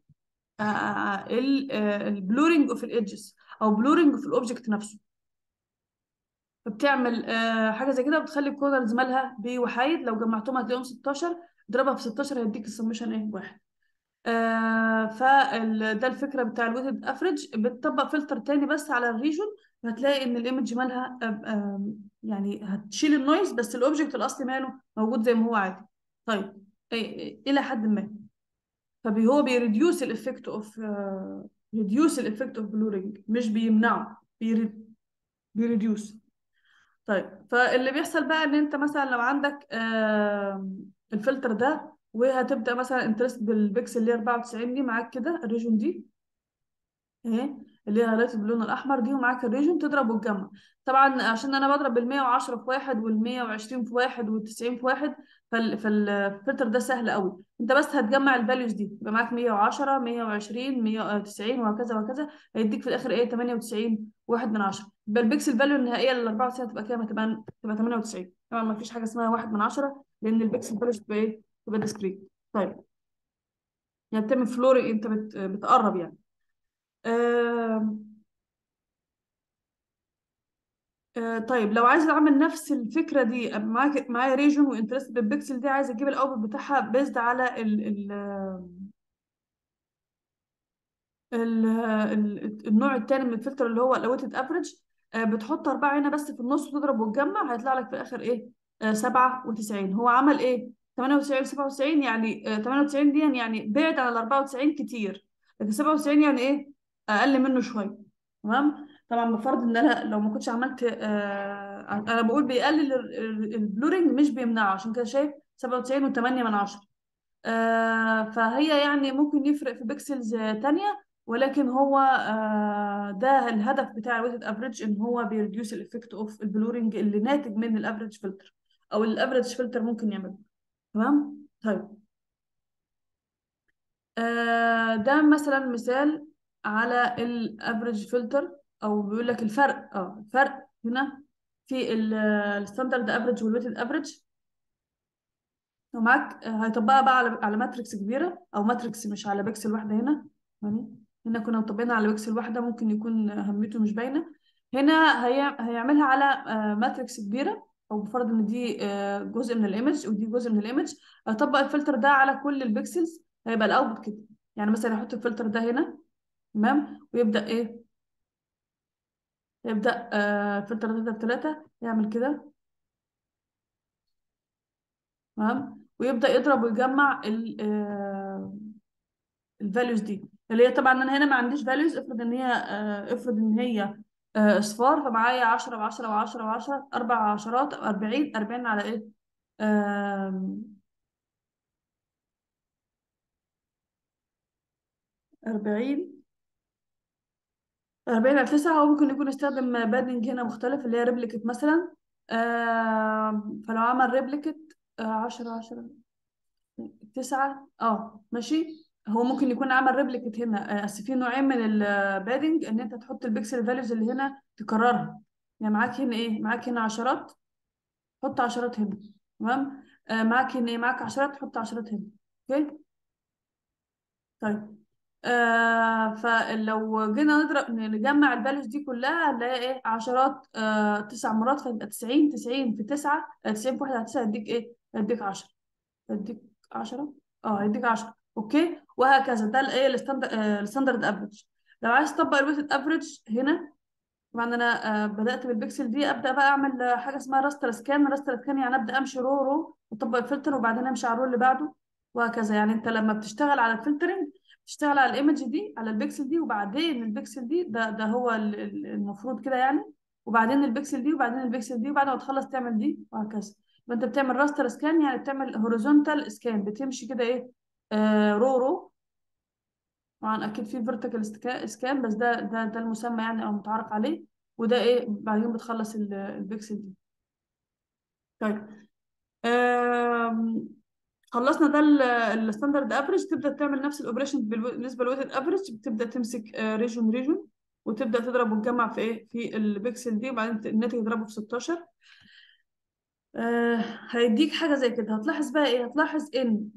البلورنج اوف الايدجز او بلورنج في الاوبجكت نفسه فبتعمل آه حاجه زي كده وبتخلي الكورنرز مالها بوحايد لو جمعتهم هتلاقيهم 16 اضربها في 16 هيديك السمشن ايه واحد آه فده الفكره بتاع الويتد افريج بتطبق فلتر تاني بس على الريجون وهتلاقي ان الايمج مالها آه يعني هتشيل النويز بس الاوبجكت الاصلي ماله موجود زي ما هو عادي طيب الى حد ما فهو بيريديوس الافكت اوف ريديوس الافكت اوف بلورنج مش بيمنعه بيريديوس طيب فاللي بيحصل بقى ان انت مثلا لو عندك آه الفلتر ده وهتبدا مثلا انترست بالبكسل اللي هي 94 دي معاك كده الريجون دي اهي اللي هي هايلايت باللون الاحمر دي ومعاك الريجون تضرب وتجمع طبعا عشان انا بضرب بال 110 في واحد وال 120 في واحد وال 90 في واحد فالفلتر ده سهل قوي انت بس هتجمع الفاليوز دي يبقى معاك 110 120 190 وهكذا وهكذا هيديك في الاخر ايه 98 واحد من 10 يبقى البكسل فاليو النهائيه لل 94 هتبقى كام هتبقى تبقى 98 طبعا ما فيش حاجه اسمها واحد من 10 لان البكسل فاليو تبقى ايه تبقى ديسكريت طيب يعني بتعمل فلوري انت بت... بتقرب يعني آه... آه طيب لو عايز اعمل نفس الفكره دي معاك معايا ريجون وانترست بالبكسل دي عايز اجيب الاوتبوت بتاعها بيزد على ال ال ال النوع الثاني من الفلتر اللي هو الويتد افريج آه بتحط أربعة هنا بس في النص وتضرب وتجمع هيطلع لك في الآخر إيه؟ آه 97 هو عمل إيه؟ 98 97 يعني آه 98 دي يعني بعد عن ال 94 كتير لكن 97 يعني إيه؟ أقل منه شوية تمام؟ طبعا بفرض ان انا لو ما كنتش عملت آه انا بقول بيقلل البلورنج مش بيمنعه عشان كده شايف 97 و8 من 10 آه فهي يعني ممكن يفرق في بيكسلز تانية ولكن هو آه ده الهدف بتاع الويتد افريج ان هو بيريديوس الافكت اوف البلورنج اللي ناتج من الافريج فلتر او الافريج فلتر ممكن يعمله تمام طيب آه ده مثلا مثال على الافريج فلتر او بيقول لك الفرق اه الفرق هنا في الستاندرد افريج والويتد افريج ومعاك هيطبقها بقى على على ماتريكس كبيره او ماتريكس مش على بكسل واحده هنا يعني هنا كنا مطبقينها على بكسل واحده ممكن يكون اهميته مش باينه هنا هي... هيعملها على ماتريكس كبيره او بفرض ان دي جزء من الايمج ودي جزء من الايمج هطبق الفلتر ده على كل البكسلز هيبقى الاوتبوت كده يعني مثلا احط الفلتر ده هنا تمام ويبدا ايه يبدا آه فلتر 3 بثلاثة يعمل كده تمام ويبدا يضرب ويجمع الفاليوز دي اللي هي طبعا انا هنا ما عنديش فاليوز افرض ان هي آه افرض ان هي آه اصفار فمعايا 10 و10 و10 و10 اربع عشرات 40 40 على ايه آه 40 40 على 9 هو ممكن يكون استخدم بادنج هنا مختلف اللي هي ريبليكت مثلا آه فلو عمل ريبليكت 10 10 9 اه ماشي هو ممكن يكون عمل ريبليكت هنا بس في نوعين من البادنج ان انت تحط البيكسل فاليوز اللي هنا تكررها يعني معاك هنا ايه معاك هنا عشرات حط عشرات هنا تمام آه معاك هنا ايه معاك عشرات حط عشرات هنا اوكي طيب آه فلو جينا نضرب نجمع الفاليوز دي كلها هنلاقي ايه عشرات آه تسع مرات فيبقى 90 90 في 9 90 في 1 على 9 هيديك ايه؟ هيديك 10 هيديك 10 اه هيديك 10 اوكي وهكذا ده الايه الستاندرد آه الستاندرد افريج لو عايز تطبق الويتد افريج هنا طبعا انا آه بدات بالبكسل دي ابدا بقى اعمل حاجه اسمها راستر سكان راستر سكان يعني ابدا امشي رو رو واطبق الفلتر وبعدين امشي على الرو اللي بعده وهكذا يعني انت لما بتشتغل على الفلترنج تشتغل على الايمج دي على البكسل دي وبعدين البكسل دي ده ده هو ال- ال- المفروض كده يعني وبعدين البكسل دي وبعدين البكسل دي وبعد ما تخلص تعمل دي وهكذا يبقى انت بتعمل راستر سكان يعني بتعمل هوريزونتال سكان بتمشي كده ايه آه رو رو طبعا اكيد في فيرتيكال سكان بس ده ده ده المسمى يعني او متعارف عليه وده ايه بعدين بتخلص ال- البكسل دي طيب آم، خلصنا ده الستاندرد افريج تبدا تعمل نفس الاوبريشن بالنسبه للويتد افريج بتبدا تمسك ريجون ريجون وتبدا تضرب وتجمع في ايه في البكسل دي وبعدين الناتج تضربه في 16 آه هيديك حاجه زي كده هتلاحظ بقى ايه هتلاحظ ان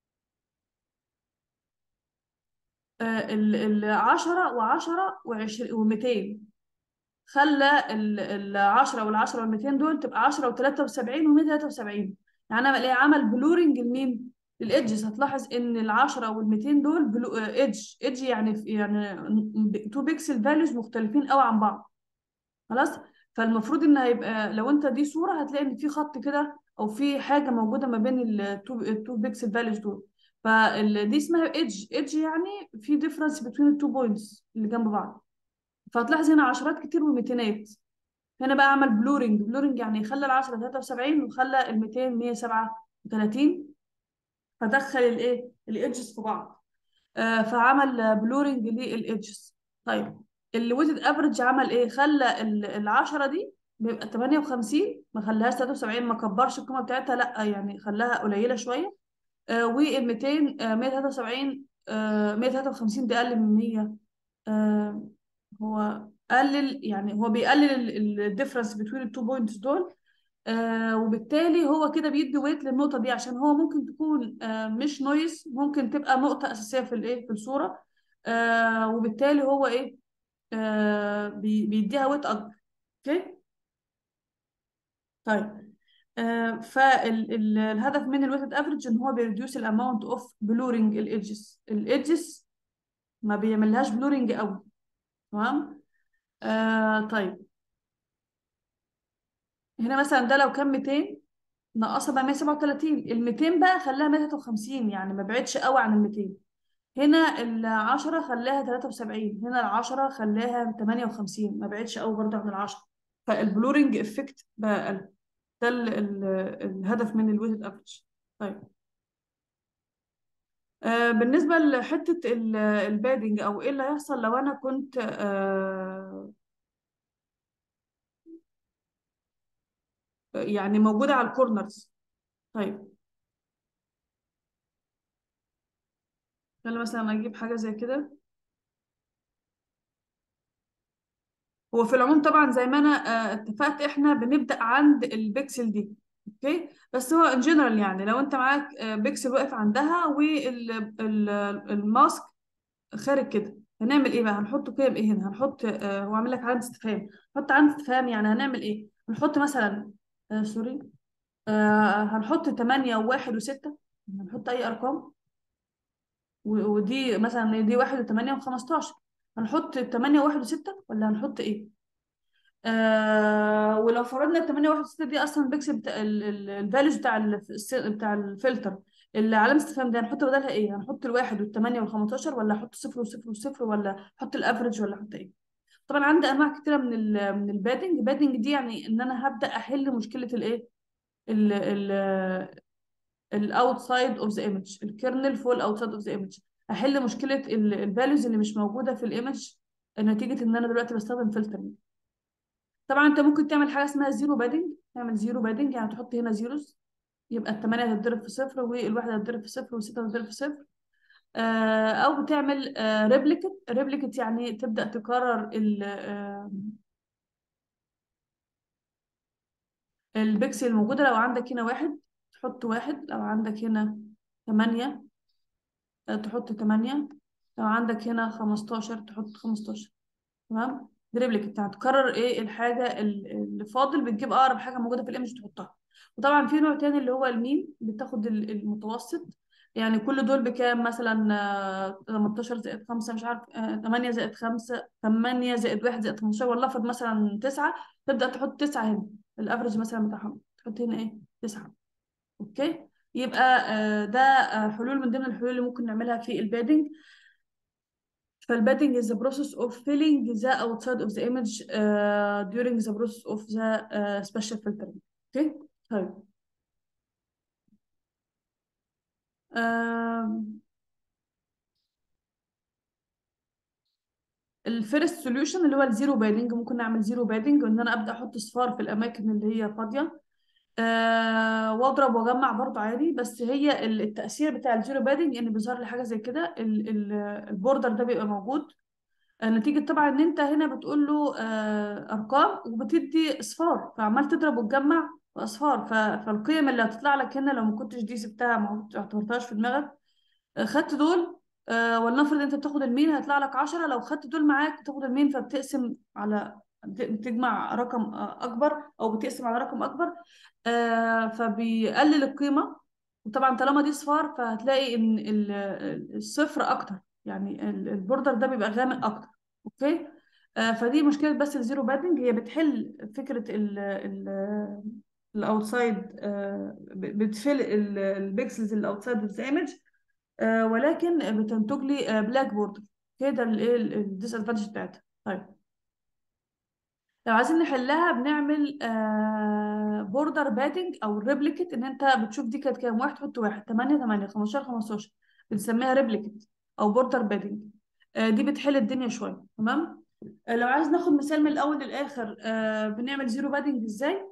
آه ال ال 10 و10 و20 و200 خلى ال ال 10 وال 10 وال 200 دول تبقى 10 و73 و173 يعني عمل ايه عمل بلورنج لمين للايدجز هتلاحظ ان ال 10 وال 200 دول بلو ايدج ايدج يعني يعني تو بيكسل فاليوز مختلفين قوي عن بعض خلاص فالمفروض ان هيبقى لو انت دي صوره هتلاقي ان في خط كده او في حاجه موجوده ما بين التو التو بيكسل فاليوز دول فدي اسمها ايدج ايدج يعني في ديفرنس بين التو بوينتس اللي جنب بعض فهتلاحظ هنا عشرات كتير وميتينات هنا بقى عمل بلورنج بلورنج يعني خلى ال 10 73 وخلى ال 200 137 فدخل الايه الايدجز في بعض آه فعمل بلورنج للايدجز طيب الويتد افريج عمل ايه خلى ال 10 دي بيبقى 58 ما خلاهاش 73 ما كبرش القيمه بتاعتها لا يعني خلاها قليله شويه آه وال 200 آه 173 آه 153 دي اقل من 100 آه هو قلل يعني هو بيقلل الديفرنس بين التو بوينتس دول آه وبالتالي هو كده بيدي ويت للنقطة دي عشان هو ممكن تكون آه مش نويز ممكن تبقى نقطة أساسية في الإيه في الصورة آه وبالتالي هو إيه آه بي بيديها ويت أكبر أوكي طيب آه فالهدف من الويتد افريج ان هو بيريديوس الاماونت اوف بلورنج الايدجز الايدجز ما بيعملهاش بلورنج قوي تمام آه طيب هنا مثلا ده لو كان 200 نقصها بقى 137 ال 200 بقى خلاها 153 يعني ما بعدش قوي عن ال 200 هنا ال 10 خلاها 73 هنا ال 10 خلاها 58 ما بعدش قوي برضه عن ال 10 فالبلورنج افكت بقى اقل ده ال ال الهدف من الويتد افريج طيب آه بالنسبة لحتة ال- البادنج أو إيه اللي هيحصل لو أنا كنت آه يعني موجودة على الكورنرز طيب خلي مثلا أجيب حاجة زي كده هو في العموم طبعا زي ما انا آه، اتفقت احنا بنبدأ عند البكسل دي اوكي بس هو ان جنرال يعني لو انت معاك آه، بكسل واقف عندها والماسك خارج كده هنعمل ايه بقى هنحط قيم ايه هنا هنحط آه، هو عامل لك علامة استفهام نحط علامة استفهام يعني هنعمل ايه هنحط مثلا آه سوري آه هنحط 8 و1 و6 هنحط اي ارقام و- ودي مثلا دي 1 و8 و15 هنحط 8 و1 و6 ولا هنحط ايه آه ولو فرضنا ال 8 1 6 دي اصلا بيكسل بتاع الفاليوز بتاع ال بتاع الفلتر اللي علامه استفهام دي هنحط بدلها ايه؟ هنحط الواحد والثمانيه وال15 ولا احط صفر وصفر وصفر ولا احط الافرج ولا احط ايه؟ طبعا عندي انواع كتيره من ال من البادنج البادنج دي يعني ان انا هبدا احل مشكله الايه؟ ال ال الاوتسايد اوف ذا ايمج الكيرنل فول اوتسايد اوف ذا ايمج احل مشكله الفاليوز اللي مش موجوده في الايمج نتيجه ان انا دلوقتي بستخدم فلترنج طبعا انت ممكن تعمل حاجه اسمها زيرو بادنج تعمل زيرو بادنج يعني تحط هنا زيروز يبقى الثمانية هتتضرب في صفر والواحدة هتتضرب في صفر والستة هتتضرب في صفر آه، أو بتعمل ريبليكت ريبليكت يعني تبدأ تكرر ال آه، البكسل الموجودة لو عندك هنا واحد تحط واحد لو عندك هنا ثمانية آه، تحط ثمانية لو عندك هنا خمستاشر تحط خمستاشر تمام دي ريبليكت يعني تكرر ايه الحاجة ال- اللي فاضل بتجيب أقرب حاجة موجودة في الإيمج تحطها وطبعا في نوع تاني اللي هو المين بتاخد ال- المتوسط يعني كل دول بكام مثلا آه، 18 زائد 5 مش عارف آه، 8 زائد 5 8 زائد 1 زائد 15 ولا افرض مثلا 9 تبدأ تحط 9 هنا الافرج مثلا بتاعهم تحط هنا ايه 9 اوكي يبقى آه، ده آه، حلول من ضمن الحلول اللي ممكن نعملها في البادنج فالبادنج is the process of filling the outside of the image uh, during the process of the uh, special filtering اوكي طيب آم، الفيرست سوليوشن اللي هو الزيرو بادنج ممكن نعمل زيرو بادنج وان انا ابدا احط صفار في الاماكن اللي هي فاضيه أه واضرب واجمع برضه عادي بس هي ال- التاثير بتاع الزيرو بادنج ان بيظهر لي حاجه زي كده ال- ال- البوردر ده بيبقى موجود آه، نتيجه طبعا ان انت هنا بتقول له آه، ارقام وبتدي اصفار فعمال تضرب وتجمع في اصفار ف- فالقيم اللي هتطلع لك هنا لو ما كنتش دي سبتها ما اعتبرتهاش في دماغك خدت دول آه، ولنفرض انت بتاخد المين هيطلع لك 10 لو خدت دول معاك بتاخد المين فبتقسم على بت- بتجمع رقم آه، اكبر او بتقسم على رقم اكبر آه، فبيقلل القيمة وطبعا طالما دي صفار فهتلاقي ان ال- ال- الصفر اكتر يعني ال- البوردر ده بيبقى غامق اكتر اوكي آه، فدي مشكلة بس الزيرو بادنج هي بتحل فكرة ال ال الاوتسايد بتفل البيكسلز الاوتسايد اوف ذا ايمج آه ولكن بتنتج لي آه بلاك بوردر كده الايه الديس ادفانتج بتاعتها طيب لو عايزين نحلها بنعمل آه بوردر بادنج او ريبليكت ان انت بتشوف دي كانت كام واحد تحط واحد 8 8 15 15 بنسميها ريبليكت او بوردر بادنج آه دي بتحل الدنيا شويه تمام آه لو عايز ناخد مثال من الاول للاخر آه بنعمل زيرو بادنج ازاي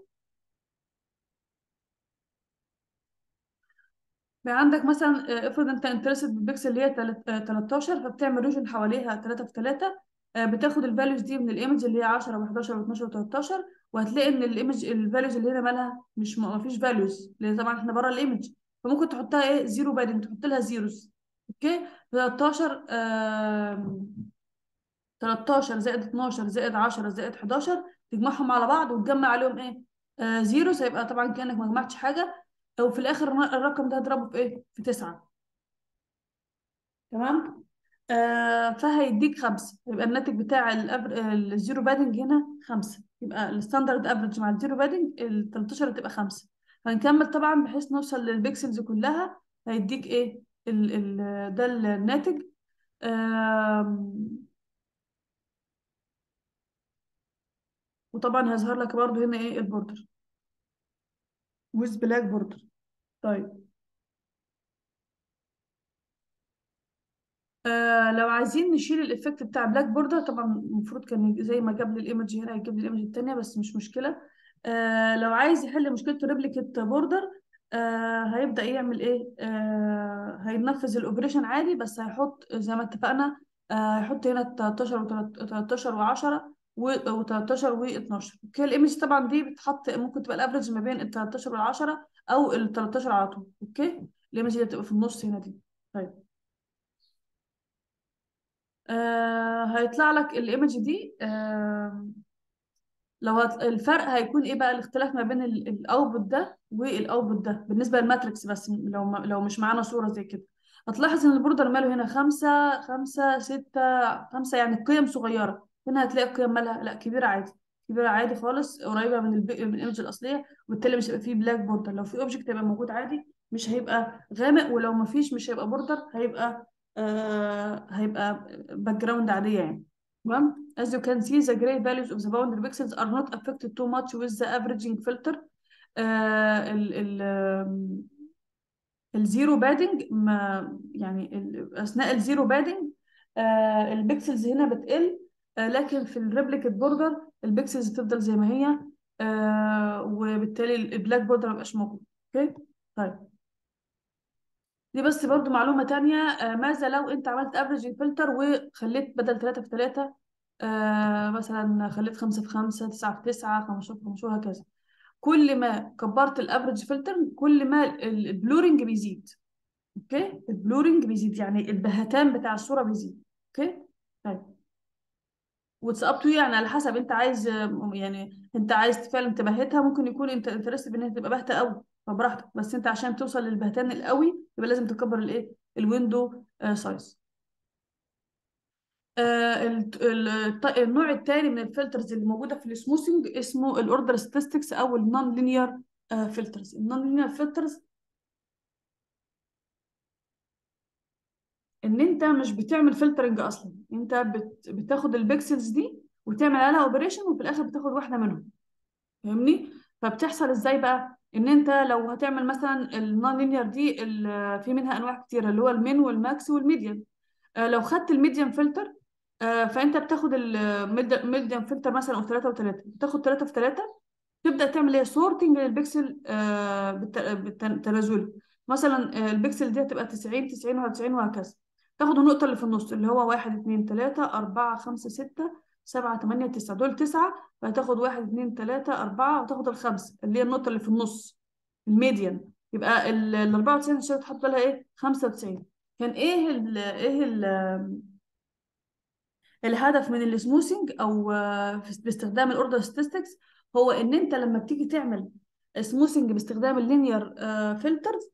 بقى عندك مثلا آه، افرض انت انترستد بالبكسل اللي هي تلت- آه، 13 فبتعمل ريجن حواليها 3 في 3 بتاخد الفاليوز دي من الايمج اللي هي 10 و11 و12 و13 وهتلاقي ان الايمج الفاليوز اللي هنا مالها مش ما فيش فاليوز لان طبعا احنا بره الايمج فممكن تحطها ايه زيرو بادنج تحط لها زيروز اوكي 13 آم، 13 زائد 12 زائد 10 زائد 11 تجمعهم على بعض وتجمع عليهم ايه آه زيروز هيبقى طبعا كأنك ما جمعتش حاجة وفي الآخر الرقم ده هضربه في ايه في 9 تمام آه فهيديك خمسة يبقى الناتج بتاع الأبر... الزيرو بادنج هنا خمسة يبقى الستاندرد افريج مع الزيرو بادنج ال 13 هتبقى خمسة هنكمل طبعا بحيث نوصل للبيكسلز كلها هيديك ايه ال... ال... ده الناتج آم... وطبعا هيظهر لك برضو هنا ايه البوردر ويز بلاك بوردر طيب آه لو عايزين نشيل الايفكت بتاع بلاك بوردر طبعا المفروض كان زي ما جاب لي الايمج هنا يجيب لي الايمج التانية بس مش مشكلة آه لو عايز يحل مشكلة ريبليكت بوردر آه هيبدأ يعمل ايه آه هينفذ الاوبريشن عادي بس هيحط زي ما اتفقنا آه هيحط هنا 13 و13 و10 و13 و12 اوكي الايمج طبعا دي بتحط ممكن تبقى الافرج ما بين ال 13 وال 10 او ال 13 على طول اوكي الايمج دي بتبقى في النص هنا دي طيب آه هيطلع لك الايمج دي آه لو هت... الفرق هيكون ايه بقى الاختلاف ما بين الاوتبوت ده والاوتبوت ده بالنسبه للماتريكس بس لو ما... لو مش معانا صوره زي كده هتلاحظ ان البوردر ماله هنا خمسة خمسة ستة خمسة يعني القيم صغيرة هنا هتلاقي القيم مالها لا كبيرة عادي كبيرة عادي خالص قريبة من الب... من الايمج الأصلية وبالتالي مش هيبقى فيه بلاك بوردر لو في اوبجكت هيبقى موجود عادي مش هيبقى غامق ولو ما فيش مش هيبقى بوردر هيبقى آه هيبقى باك جراوند عادية يعني تمام as you can see the gray values of the boundary pixels are not affected too much with the averaging filter آه ال ال آم، الزيرو بادنج ما يعني ال- اثناء الزيرو بادنج آه البكسلز هنا بتقل آه لكن في الريبليكت بوردر البكسلز بتفضل زي ما هي آه وبالتالي البلاك بوردر ما بيبقاش موجود اوكي طيب دي بس برضو معلومة تانية آه ماذا لو انت عملت افريج فلتر وخليت بدل 3 في 3 آه مثلا خليت 5 في 5 9 في 9 15 في 15 وهكذا كل ما كبرت الافريج فلتر كل ما ال- البلورنج بيزيد اوكي البلورنج بيزيد يعني البهتان بتاع الصورة بيزيد اوكي طيب واتس اب تو يعني على حسب انت عايز يعني انت عايز فعلا تبهتها ممكن يكون انت انترست انها تبقى باهته قوي فبراحتك بس انت عشان توصل للبهتان القوي يبقى لازم تكبر الايه الويندو سايز آه ال- ال- الط- النوع الثاني من الفلترز اللي موجوده في السموثنج اسمه الاوردر ستاتستكس او النون لينير فلترز النون لينير فلترز ان انت مش بتعمل فلترنج اصلا انت بت... بتاخد البكسلز دي وتعمل عليها اوبريشن وفي الاخر بتاخد واحده منهم فاهمني فبتحصل ازاي بقى ان انت لو هتعمل مثلا النون لينير دي ال- في منها انواع كتيره اللي هو المين والماكس والميديان آه، لو خدت الميديان فلتر آه، فانت بتاخد الميديان فلتر مثلا او 3 و3 بتاخد 3 في 3 تبدا تعمل ايه سورتنج للبكسل آه، بالت- بالتنازلي مثلا آه، البكسل دي هتبقى 90 90 و90 وهكذا تاخد النقطه اللي في النص اللي هو 1 2 3 4 5 6 7 8 9 دول 9 فهتاخد 1 2 3 4 وتاخد الخمسه اللي هي النقطه اللي في النص الميديان يبقى ال ال 94 عشان تحط لها ايه 95 كان ايه ال ايه ال الهدف من السموثينج او آه، في- باستخدام الاوردر ستاتستكس هو ان انت لما بتيجي تعمل سموثينج باستخدام اللينير فلترز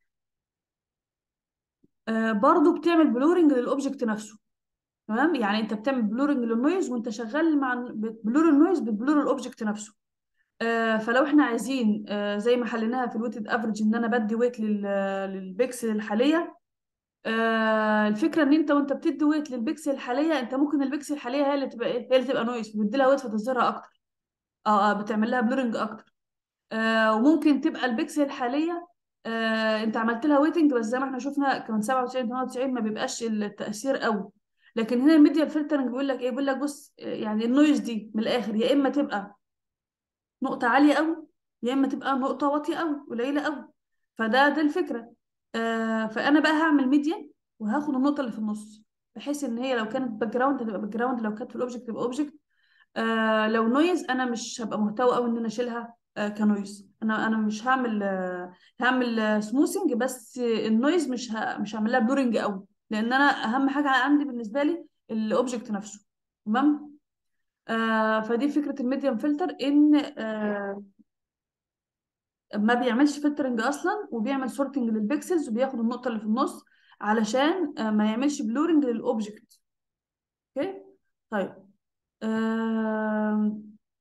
برضو بتعمل بلورنج للاوبجكت نفسه تمام يعني انت بتعمل بلورنج للنويز وانت شغال مع بلور النويز بتبلور الاوبجكت نفسه آه، فلو احنا عايزين آه، زي ما حليناها في الويتد افريج ان انا بدي ويت للبيكسل الحاليه آه الفكره ان انت وانت بتدي ويت للبيكسل الحاليه انت ممكن البيكسل الحاليه هي اللي تبقى ايه هي اللي تبقى نويز بتدي لها ويت فتظهرها اكتر اه اه بتعمل لها بلورنج اكتر آه وممكن تبقى البيكسل الحاليه آه انت عملت لها ويتنج بس زي ما احنا شفنا كمان 97 98 ما بيبقاش التاثير قوي لكن هنا الميديا فلترنج بيقول لك ايه بيقول لك بص آه، يعني النويز دي من الاخر يا اما تبقى نقطه عاليه قوي يا اما تبقى نقطه واطيه قوي قليله قوي فده ده الفكره آه فانا بقى هعمل ميديان وهاخد النقطه اللي في النص بحيث ان هي لو كانت باك جراوند هتبقى باك جراوند لو كانت في الاوبجكت تبقى اوبجكت آه لو نويز انا مش هبقى محتوى قوي ان انا اشيلها آه كنويز انا انا مش هعمل آه هعمل سموثنج بس النويز مش ه... مش هعمل لها بلورنج قوي لان انا اهم حاجه عندي بالنسبه لي الاوبجكت نفسه تمام آه فدي فكره الميديم فلتر ان آه ما بيعملش فلترنج اصلا وبيعمل سورتنج للبيكسلز وبياخد النقطه اللي في النص علشان آه ما يعملش بلورنج للاوبجكت اوكي طيب آه...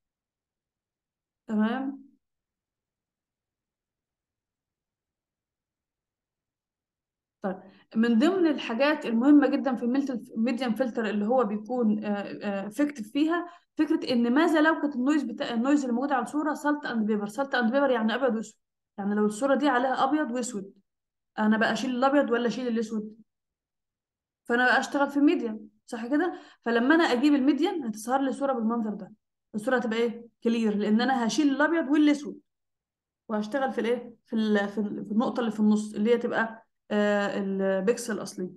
تمام طيب من ضمن الحاجات المهمة جدا في الميديم فلتر اللي هو بيكون افكتيف فيها فكرة ان ماذا لو كانت النويز بتاع النويز اللي موجودة على الصورة سالت اند بيبر سالت اند بيبر يعني ابيض واسود يعني لو الصورة دي عليها ابيض واسود انا بقى اشيل الابيض ولا اشيل الاسود فانا بقى اشتغل في الميديم صح كده فلما انا اجيب الميديم هتظهر لي صورة بالمنظر ده الصورة هتبقى ايه كلير لان انا هشيل الابيض والاسود وهشتغل في الايه في ال في, ال في النقطة اللي في النص اللي هي تبقى آه البكسل الاصلي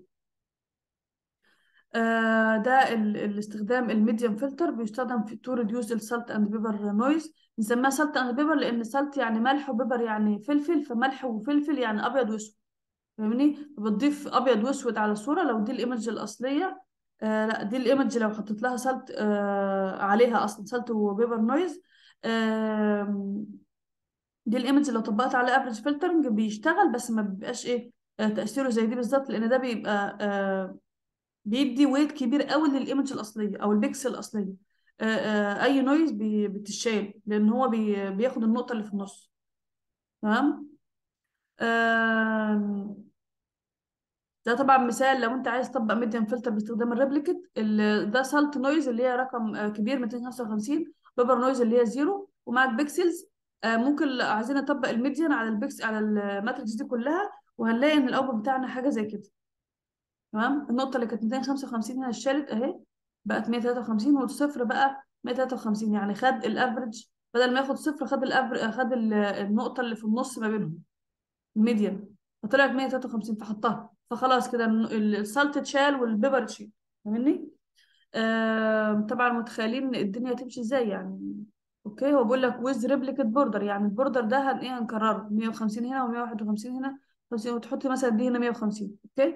آه، ده ال- الاستخدام الميديم فلتر بيستخدم في تو ريديوس السالت اند بيبر نويز نسميها سالت اند بيبر لان سالت يعني ملح وبيبر يعني فلفل فملح وفلفل يعني ابيض واسود فاهمني بتضيف ابيض واسود على الصوره لو دي الايمج الاصليه آه لا دي الايمج لو حطيت لها سالت آه عليها اصلا سالت وبيبر نويز آه دي الايمج لو طبقت على افريج فلترنج بيشتغل بس ما بيبقاش ايه آه تاثيره زي دي بالظبط لان ده بيبقى آه بيدي ويت كبير قوي للايمج الاصليه او البيكسل الاصليه آه، آه، اي نويز بي- بتشال لان هو بي بياخد النقطه اللي في النص تمام آم، ده طبعا مثال لو انت عايز تطبق ميديم فلتر باستخدام الريبليكت ال- ده سالت نويز اللي هي رقم آه، كبير 255 بيبر نويز اللي هي زيرو ومعاك بيكسلز آه، ممكن ل- عايزين نطبق الميديان على البيكس على الماتريكس دي كلها وهنلاقي ان الاوتبوت بتاعنا حاجه زي كده تمام النقطة اللي كانت 255 هنا اتشالت اهي بقت 153 والصفر بقى 153 يعني خد الافريج بدل ما ياخد صفر خد الافر خد ال- النقطة اللي في النص ما بينهم الميديان فطلعت 153 فحطها فخلاص كده الن- السالت اتشال والبيبر اتشال فاهمني؟ آه طبعا متخيلين ان الدنيا هتمشي ازاي يعني اوكي هو بيقول لك ويز ريبليكت بوردر يعني البوردر ده هن ايه هنكرره 150 هنا و151 هنا 50 وتحطي مثلا دي هنا 150 اوكي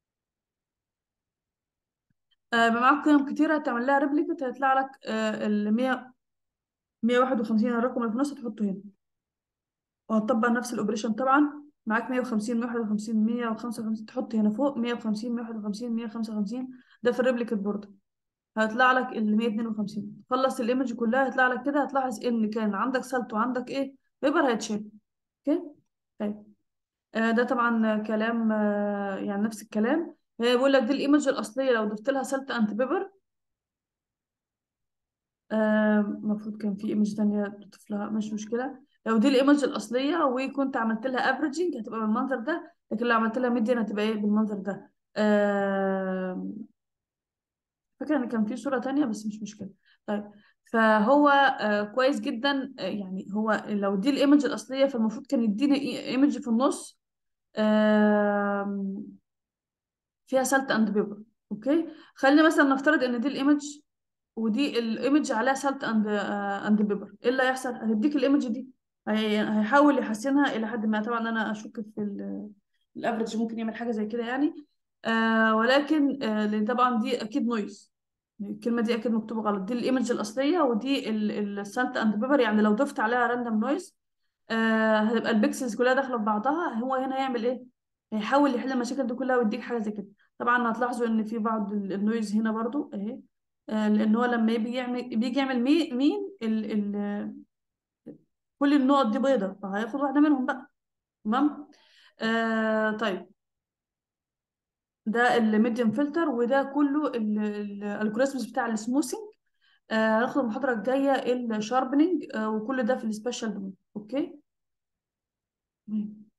آه، بيبقى معاك قيم كتيرة هتعمل لها ريبليكت هيطلع لك آه، ال 100 151 الرقم اللي في النص تحطه هنا وهتطبق نفس الاوبريشن طبعا معاك 150 151 155 تحط هنا فوق 150 151 155 ده في الريبليكت بورد هيطلع لك ال 152 خلص الايمج كلها هيطلع لك كده هتلاحظ ان كان عندك سلت وعندك ايه بيبر هيتشال اوكي طيب آه، ده طبعا كلام آه، يعني نفس الكلام هي بيقول لك دي الايمج الاصليه لو ضفت لها سالت اند بيبر المفروض كان في ايمج تانية تضيف لها مش مشكله لو دي الايمج الاصليه وكنت عملت لها افريجنج هتبقى بالمنظر ده لكن لو عملت لها ميديان هتبقى ايه بالمنظر ده آم، فاكره ان كان في صوره تانية بس مش مشكله طيب فهو آه، كويس جدا آه، يعني هو لو دي الايمج الاصليه فالمفروض كان يديني ايمج في النص آم، فيها سالت اند بيبر اوكي خلينا مثلا نفترض ان دي الايمج ودي الايمج عليها سالت اند اند بيبر ايه اللي هيحصل هتديك الايمج دي هي- هيحاول يحسنها الى حد ما طبعا انا اشك في ال- الافرج ممكن يعمل حاجه زي كده يعني آه ولكن آه لان طبعا دي اكيد نويز الكلمه دي اكيد مكتوبه غلط دي الايمج الاصليه ودي السالت اند بيبر يعني لو ضفت عليها راندوم نويز آه هتبقى البيكسلز كلها داخله في بعضها هو هنا يعمل ايه هيحاول يحل المشاكل دي كلها ويديك حاجه زي كده طبعا هتلاحظوا ان في بعض ال- النويز هنا برضو اهي آه لان هو لما يجي يعمل بيجي يعمل مي مين ال ال كل النقط دي بيضه فهياخد واحده منهم بقى تمام آه طيب ده الميديم فلتر وده كله الالجوريزمز بتاع السموثينج آه هناخد المحاضره الجايه الشاربنينج آه وكل ده في السبيشال دومين اوكي